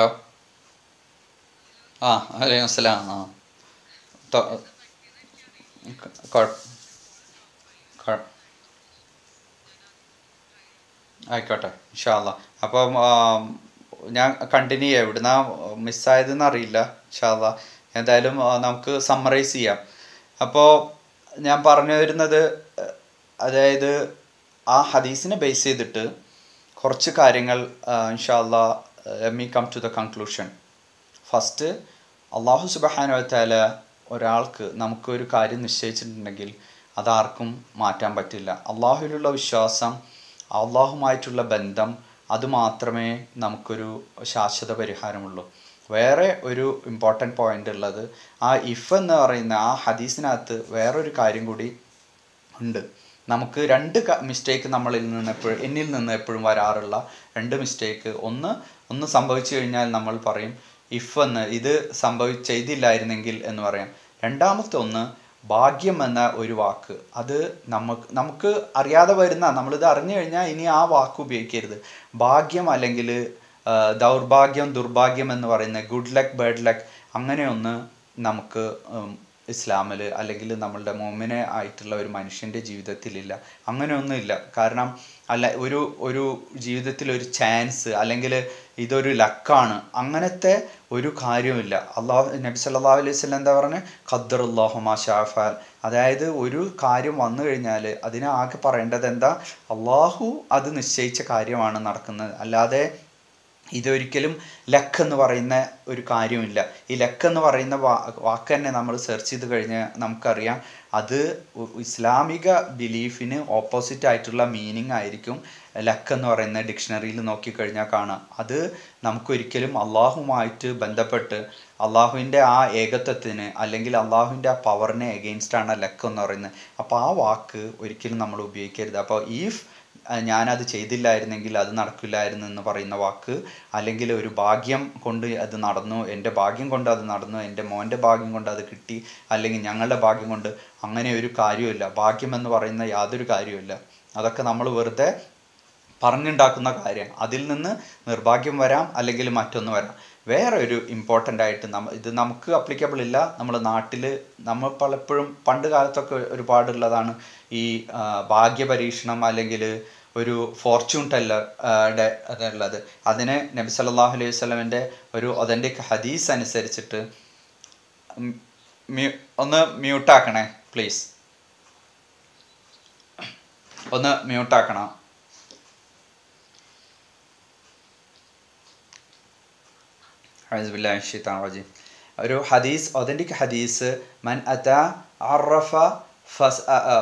ആ വലൈക്കും അസ്സലാം ആ തൊ- ക- കുഴപ്പ- കുഴ- ആയിക്കോട്ടെ ഇൻഷാല്ല അപ്പം ആം, ഞാൻ കണ്ടിന്യൂ ചെയ്യാം ഇവിടുന്ന് മിസ്സായതെന്ന് അറിയില്ല ഇൻഷാല്ല എന്തായാലും ആ, നമുക്ക് സമ്മറൈസ് ചെയ്യാം അപ്പോൾ ഞാൻ പറഞ്ഞു വരുന്നത് അഹ്, അതായത് ആ ഹദീസിനെ ബേസ് ചെയ്തിട്ട് കുറച്ച് കാര്യങ്ങൾ ഇൻഷാല്ല me come to the conclusion first അള്ളാഹു സുബഹാനുവത്താല ഒരാൾക്ക് നമുക്കൊരു കാര്യം നിശ്ചയിച്ചിട്ടുണ്ടെങ്കിൽ അതാർക്കും മാറ്റാൻ പറ്റില്ല അള്ളാഹുവിലുള്ള വിശ്വാസം അള്ളാഹുമായിട്ടുള്ള ബന്ധം അത് മാത്രമേ നമുക്കൊരു ശാശ്വത പരിഹാരമുള്ളൂ വേറെ ഒരു ഇമ്പോർട്ടൻ്റ് പോയിന്റ് ഉള്ളത് ആ ഇഫ് എന്ന് പറയുന്ന ആ ഹദീസിനകത്ത് വേറൊരു കാര്യം കൂടി ഉണ്ട് നമുക്ക് രണ്ട് മിസ്റ്റേക്ക് നമ്മളിൽ നിന്ന് എപ്പോഴും എന്നിൽ നിന്ന് എപ്പോഴും വരാറുള്ള രണ്ട് മിസ്റ്റേക്ക് ഒന്ന് ഒന്ന് സംഭവിച്ചു കഴിഞ്ഞാൽ നമ്മൾ പറയും ഇഫ് എന്ന് ഇത് സംഭവി ചെയ്തില്ലായിരുന്നെങ്കിൽ എന്ന് പറയാം രണ്ടാമത്തെ ഒന്ന് ഭാഗ്യം എന്ന ഒരു വാക്ക് അത് നമുക്ക് നമുക്ക് അറിയാതെ വരുന്ന നമ്മളിത് അറിഞ്ഞു കഴിഞ്ഞാൽ ഇനി ആ വാക്ക് ഉപയോഗിക്കരുത് ഭാഗ്യം അല്ലെങ്കിൽ ആ, ദൗർഭാഗ്യം ദുർഭാഗ്യം എന്ന് പറയുന്ന ഗുഡ് ലക്ക് ബാഡ് ലക്ക് അങ്ങനെ ഒന്ന് നമുക്ക് ഉം, ഇസ്ലാമിൽ അല്ലെങ്കിൽ നമ്മളുടെ മോമിനെ ആയിട്ടുള്ള ഒരു മനുഷ്യൻ്റെ ജീവിതത്തിലില്ല അങ്ങനെയൊന്നുമില്ല കാരണം അല്ല ഒരു ഒരു ജീവിതത്തിൽ ഒരു ചാൻസ് അല്ലെങ്കിൽ ഇതൊരു ലക്കാണ് അങ്ങനത്തെ ഒരു കാര്യവുമില്ല അള്ളാഹു നബി സല്ലല്ലാഹു അലൈഹി വസല്ലം എന്താ പറഞ്ഞത് ഖദ്ദർ അള്ളാഹു മാഷാഫാൽ അതായത് ഒരു കാര്യം വന്നു കഴിഞ്ഞാൽ അതിനെ ആകെ പറയേണ്ടത് എന്താ അള്ളാഹു അത് നിശ്ചയിച്ച കാര്യമാണ് നടക്കുന്നത് അല്ലാതെ ഇതൊരിക്കലും ലക്ക് എന്ന് പറയുന്ന ഒരു കാര്യമില്ല ഈ ലക്ക് എന്ന് പറയുന്ന വാ വാക്ക് തന്നെ നമ്മൾ സെർച്ച് ചെയ്ത് കഴിഞ്ഞാൽ നമുക്കറിയാം അത് ഉ- ഇസ്ലാമിക ബിലീഫിന് ഓപ്പോസിറ്റ് ആയിട്ടുള്ള മീനിങ് ആയിരിക്കും ലക്ക് എന്ന് പറയുന്ന ഡിക്ഷണറിയിൽ നോക്കിക്കഴിഞ്ഞാൽ കാണാം അത് നമുക്കൊരിക്കലും അള്ളാഹുമായിട്ട് ബന്ധപ്പെട്ട് അള്ളാഹുവിൻ്റെ ആ ഏകത്വത്തിന് അല്ലെങ്കിൽ അള്ളാഹുവിൻ്റെ ആ പവറിനെ എഗെയിൻസ്റ്റ് ആണ് ലക്ക് എന്ന് പറയുന്നത് അപ്പോൾ ആ വാക്ക് ഒരിക്കലും നമ്മൾ ഉപയോഗിക്കരുത് അപ്പോൾ ഈഫ് അഹ് ഞാനത് ചെയ്തില്ലായിരുന്നെങ്കിൽ അത് നടക്കില്ലായിരുന്നു എന്ന് പറയുന്ന വാക്ക് അല്ലെങ്കിൽ ഒരു ഭാഗ്യം കൊണ്ട് അത് നടന്നു എൻ്റെ ഭാഗ്യം കൊണ്ട് അത് നടന്നു എൻ്റെ മോൻ്റെ ഭാഗ്യം കൊണ്ട് അത് കിട്ടി അല്ലെങ്കിൽ ഞങ്ങളുടെ ഭാഗ്യം കൊണ്ട് അങ്ങനെ ഒരു കാര്യമില്ല ഭാഗ്യം എന്ന് പറയുന്ന യാതൊരു കാര്യമില്ല അതൊക്കെ നമ്മൾ വെറുതെ പറഞ്ഞുണ്ടാക്കുന്ന കാര്യം അതിൽ നിന്ന് നിർഭാഗ്യം വരാം അല്ലെങ്കിൽ മറ്റൊന്ന് വരാം വേറെ ഒരു ഇമ്പോർട്ടൻ്റ് ആയിട്ട് നമ്മ ഇത് നമുക്ക് അപ്ലിക്കബിൾ ഇല്ല നമ്മുടെ നാട്ടിൽ നമ്മൾ പലപ്പോഴും പണ്ട് കാലത്തൊക്കെ ഒരുപാടുള്ളതാണ് ഈ ആ, ഭാഗ്യപരീക്ഷണം അല്ലെങ്കിൽ ഒരു ഫോർച്യൂൺ ടെല്ലർ അതുള്ളത് അതിന് നബി സല്ലല്ലാഹു അലൈഹി വസല്ലമയുടെ ഒരു ഒതൻറ്റിക് ഹദീസ് അനുസരിച്ചിട്ട് ഉം, മ്യൂ- ഒന്ന് മ്യൂട്ടാക്കണേ പ്ലീസ് ഒന്ന് മ്യൂട്ടാക്കണം ഹൈസ്ബില്ലാഹി ഷൈത്താൻ റജീം ഒരു ഹദീസ് ഒതൻറ്റിക് ഹദീസ് മൻ അത അറഫ ഫസ്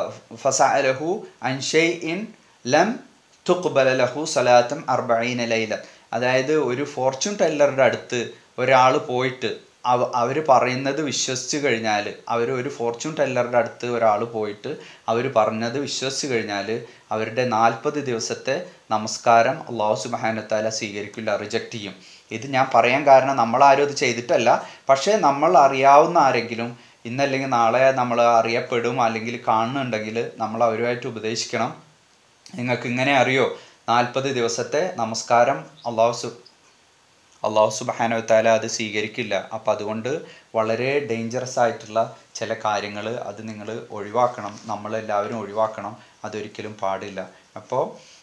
ഫസഅലഹു അൻ ഷൈഇൻ ലം തുഖ്ബല ലഹു സലാത്തും അർബഈന ലൈല അതായത് ഒരു ഫോർച്യൂൺ ടെല്ലറുടെ അടുത്ത് ഒരാൾ പോയിട്ട് അവ അവർ പറയുന്നത് വിശ്വസിച്ച് കഴിഞ്ഞാൽ അവർ ഒരു ഫോർച്യൂൺ ടെല്ലറുടെ അടുത്ത് ഒരാൾ പോയിട്ട് അവർ പറഞ്ഞത് വിശ്വസിച്ച് കഴിഞ്ഞാൽ അവരുടെ നാൽപ്പത് ദിവസത്തെ നമസ്കാരം അള്ളാഹു സുബാനത്താല സ്വീകരിക്കില്ല റിജക്റ്റ് ചെയ്യും ഇത് ഞാൻ പറയാൻ കാരണം നമ്മളാരും ഇത് ചെയ്തിട്ടല്ല പക്ഷേ നമ്മൾ അറിയാവുന്ന ആരെങ്കിലും ഇന്നല്ലെങ്കിൽ നാളെ നമ്മൾ അറിയപ്പെടും അല്ലെങ്കിൽ കാണുന്നുണ്ടെങ്കിൽ നമ്മൾ അവരുമായിട്ട് ഉപദേശിക്കണം നിങ്ങൾക്ക് ഇങ്ങനെ അറിയോ നാൽപ്പത് ദിവസത്തെ നമസ്കാരം അള്ളാഹു സു അള്ളാഹു സുബാനോ താല അത് സ്വീകരിക്കില്ല അപ്പം അതുകൊണ്ട് വളരെ ഡേഞ്ചറസ് ആയിട്ടുള്ള ചില കാര്യങ്ങൾ അത് നിങ്ങൾ ഒഴിവാക്കണം നമ്മളെല്ലാവരും ഒഴിവാക്കണം അതൊരിക്കലും പാടില്ല അപ്പോൾ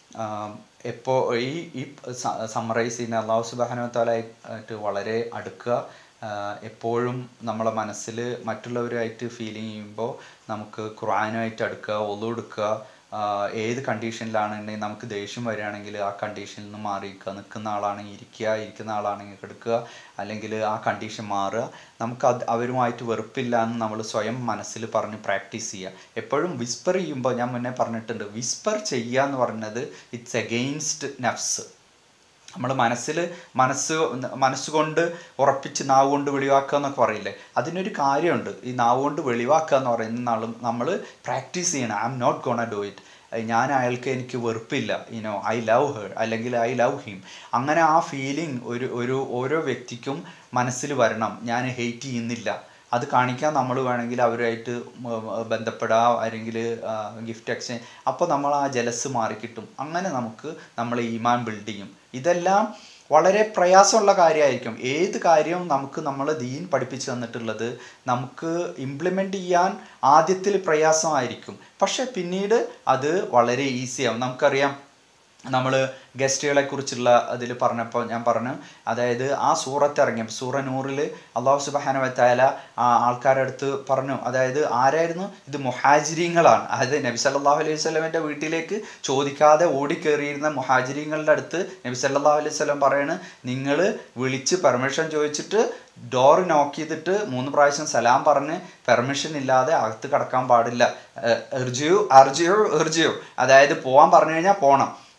എപ്പോൾ ഈ ഈ സമ്മറൈസ് ചെയ്യുന്ന അള്ളാഹു സുബാനോ താല ആയിട്ട് വളരെ അടുക്കുക ആഹ് എപ്പോഴും നമ്മളെ മനസ്സിൽ മറ്റുള്ളവരുമായിട്ട് ഫീലിംഗ് ചെയ്യുമ്പോൾ നമുക്ക് ഖുർആനുമായിട്ട് അടുക്കുക ഒതു എടുക്കുക ആഹ് ഏത് കണ്ടീഷനിലാണെന്നുണ്ടെങ്കിൽ നമുക്ക് ദേഷ്യം വരികയാണെങ്കിൽ ആ കണ്ടീഷനിൽ നിന്ന് മാറി നിൽക്കുക നിൽക്കുന്ന ആളാണെങ്കിൽ ഇരിക്കുക ഇരിക്കുന്ന ആളാണെങ്കിൽ കിടക്കുക അല്ലെങ്കിൽ ആ കണ്ടീഷൻ മാറുക നമുക്ക് അത് അവരുമായിട്ട് വെറുപ്പില്ല എന്ന് നമ്മൾ സ്വയം മനസ്സിൽ പറഞ്ഞ് പ്രാക്ടീസ് ചെയ്യുക എപ്പോഴും വിസ്പർ ചെയ്യുമ്പോൾ ഞാൻ മുന്നേ പറഞ്ഞിട്ടുണ്ട് വിസ്പർ ചെയ്യുക എന്ന് പറയുന്നത് ഇറ്റ്സ് എഗെയിൻസ്റ്റ് നഫ്സ് നമ്മൾ മനസ്സിൽ മനസ്സ് മനസ്സുകൊണ്ട് ഉറപ്പിച്ച് നാവ് കൊണ്ട് വെളിവാക്കുക എന്നൊക്കെ പറയില്ലേ അതിനൊരു കാര്യമുണ്ട് ഈ നാവ് കൊണ്ട് വെളിവാക്കുക എന്ന് പറയുന്ന നാളും നമ്മൾ പ്രാക്ടീസ് ചെയ്യണം I am not gonna do it ഞാൻ അയാൾക്ക് എനിക്ക് വെറുപ്പില്ല യുനോ ഐ ലവ് ഹേർ അല്ലെങ്കിൽ ഐ ലവ് ഹിം അങ്ങനെ ആ ഫീലിംഗ് ഒരു ഒരു ഓരോ വ്യക്തിക്കും മനസ്സിൽ വരണം ഞാൻ ഹെയ്റ്റ് ചെയ്യുന്നില്ല അത് കാണിക്കാൻ നമ്മൾ വേണമെങ്കിൽ അവരുമായിട്ട് ബന്ധപ്പെടുക അല്ലെങ്കിൽ ഗിഫ്റ്റ് എക്സ്ചേഞ്ച് അപ്പോൾ നമ്മൾ ആ ജലസ് മാറിക്കിട്ടും അങ്ങനെ നമുക്ക് നമ്മൾ ഈമാൻ ബിൽഡ് ചെയ്യും ഇതെല്ലാം വളരെ പ്രയാസമുള്ള കാര്യമായിരിക്കും ഏത് കാര്യവും നമുക്ക് നമ്മൾ ദീൻ പഠിപ്പിച്ചു തന്നിട്ടുള്ളത് നമുക്ക് ഇംപ്ലിമെൻ്റ് ചെയ്യാൻ ആദ്യത്തിൽ പ്രയാസമായിരിക്കും പക്ഷെ പിന്നീട് അത് വളരെ ഈസിയാവും നമുക്കറിയാം നമ്മൾ ഗസ്റ്റുകളെ കുറിച്ചുള്ള അതിൽ പറഞ്ഞപ്പോൾ ഞാൻ പറഞ്ഞു അതായത് ആ സൂറത്ത് ഇറങ്ങിയപ്പോൾ സൂറ നൂറിൽ അള്ളാഹു സുബാന വത്തായാല ആ ആൾക്കാരുടെ അടുത്ത് പറഞ്ഞു അതായത് ആരായിരുന്നു ഇത് മുഹാജിരിങ്ങളാണ് അതായത് നബി സല്ലല്ലാഹു അലൈഹി വസല്ലമയുടെ വീട്ടിലേക്ക് ചോദിക്കാതെ ഓടിക്കേറിയിരുന്ന മുഹാജിരിങ്ങളുടെ അടുത്ത് നബി സല്ലല്ലാഹു അലൈഹി വസല്ലം പറയാണ് നിങ്ങൾ വിളിച്ച് പെർമിഷൻ ചോദിച്ചിട്ട് ഡോർ നോക്ക് ചെയ്തിട്ട് മൂന്ന് പ്രാവശ്യം സലാം പറഞ്ഞ് പെർമിഷൻ ഇല്ലാതെ അകത്ത് കടക്കാൻ പാടില്ല എർജിയു അർജിയു എർജിയു അതായത് പോകാൻ പറഞ്ഞു കഴിഞ്ഞാൽ പോകണം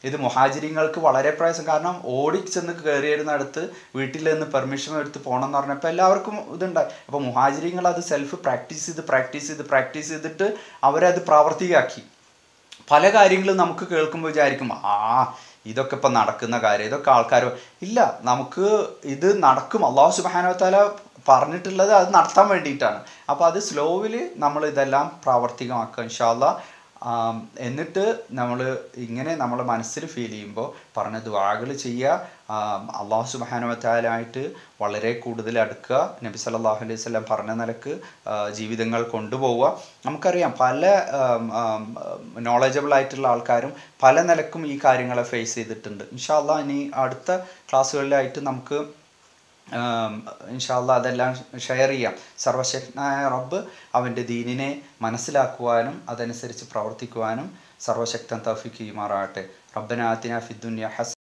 ഇത് മുഹാജിരിങ്ങൾക്ക് വളരെ പ്രയാസം കാരണം ഓടി ചെന്ന് കയറിയിരുന്നിടത്ത് വീട്ടിൽ നിന്ന് പെർമിഷൻ എടുത്ത് പോകണം എന്ന് പറഞ്ഞപ്പോൾ എല്ലാവർക്കും ഇതുണ്ടായി അപ്പോൾ മുഹാജിരിങ്ങൾ അത് സെൽഫ് പ്രാക്ടീസ് ചെയ്ത് പ്രാക്ടീസ് ചെയ്ത് പ്രാക്ടീസ് ചെയ്തിട്ട് അവരത് പ്രാവർത്തികമാക്കി പല കാര്യങ്ങളും നമുക്ക് കേൾക്കുമ്പോൾ വിചാരിക്കും ആ ഇതൊക്കെ ഇപ്പം നടക്കുന്ന കാര്യം ഇതൊക്കെ ആൾക്കാർ ഇല്ല നമുക്ക് ഇത് നടക്കും അള്ളാഹു സുബാനോത്താല പറഞ്ഞിട്ടുള്ളത് അത് നടത്താൻ വേണ്ടിയിട്ടാണ് അപ്പോൾ അത് സ്ലോവിൽ നമ്മൾ ഇതെല്ലാം പ്രാവർത്തികമാക്കുക ഇൻഷാല്ല എന്നിട്ട് നമ്മൾ ഇങ്ങനെ നമ്മൾ മനസ്സിൽ ഫീൽ ചെയ്യുമ്പോൾ പറഞ്ഞ ദുആകൾ ചെയ്യുക അള്ളാഹു സുബാനുവത്താലായിട്ട് വളരെ കൂടുതൽ അടുക്കുക നബി സല്ലല്ലാഹു അലൈഹി വസല്ലം പറഞ്ഞ നിലക്ക് ആ, ജീവിതങ്ങൾ കൊണ്ടുപോവുക നമുക്കറിയാം പല നോളജബിൾ ആയിട്ടുള്ള ആൾക്കാരും പല നിലക്കും ഈ കാര്യങ്ങളെ ഫേസ് ചെയ്തിട്ടുണ്ട് ഇൻഷാല്ല ഇനി അടുത്ത ക്ലാസ്സുകളിലായിട്ട് നമുക്ക് ഇൻഷാല്ല അതെല്ലാം ഷെയർ ചെയ്യാം സർവശക്തനായ റബ്ബ് അവൻ്റെ ദീനിനെ മനസ്സിലാക്കുവാനും അതനുസരിച്ച് പ്രവർത്തിക്കുവാനും സർവശക്തൻ തൗഫീഖ് ചെയ്യുമാറാകട്ടെ റബ്ബന ആതിന ഫിദ്ദുനിയ ഹസ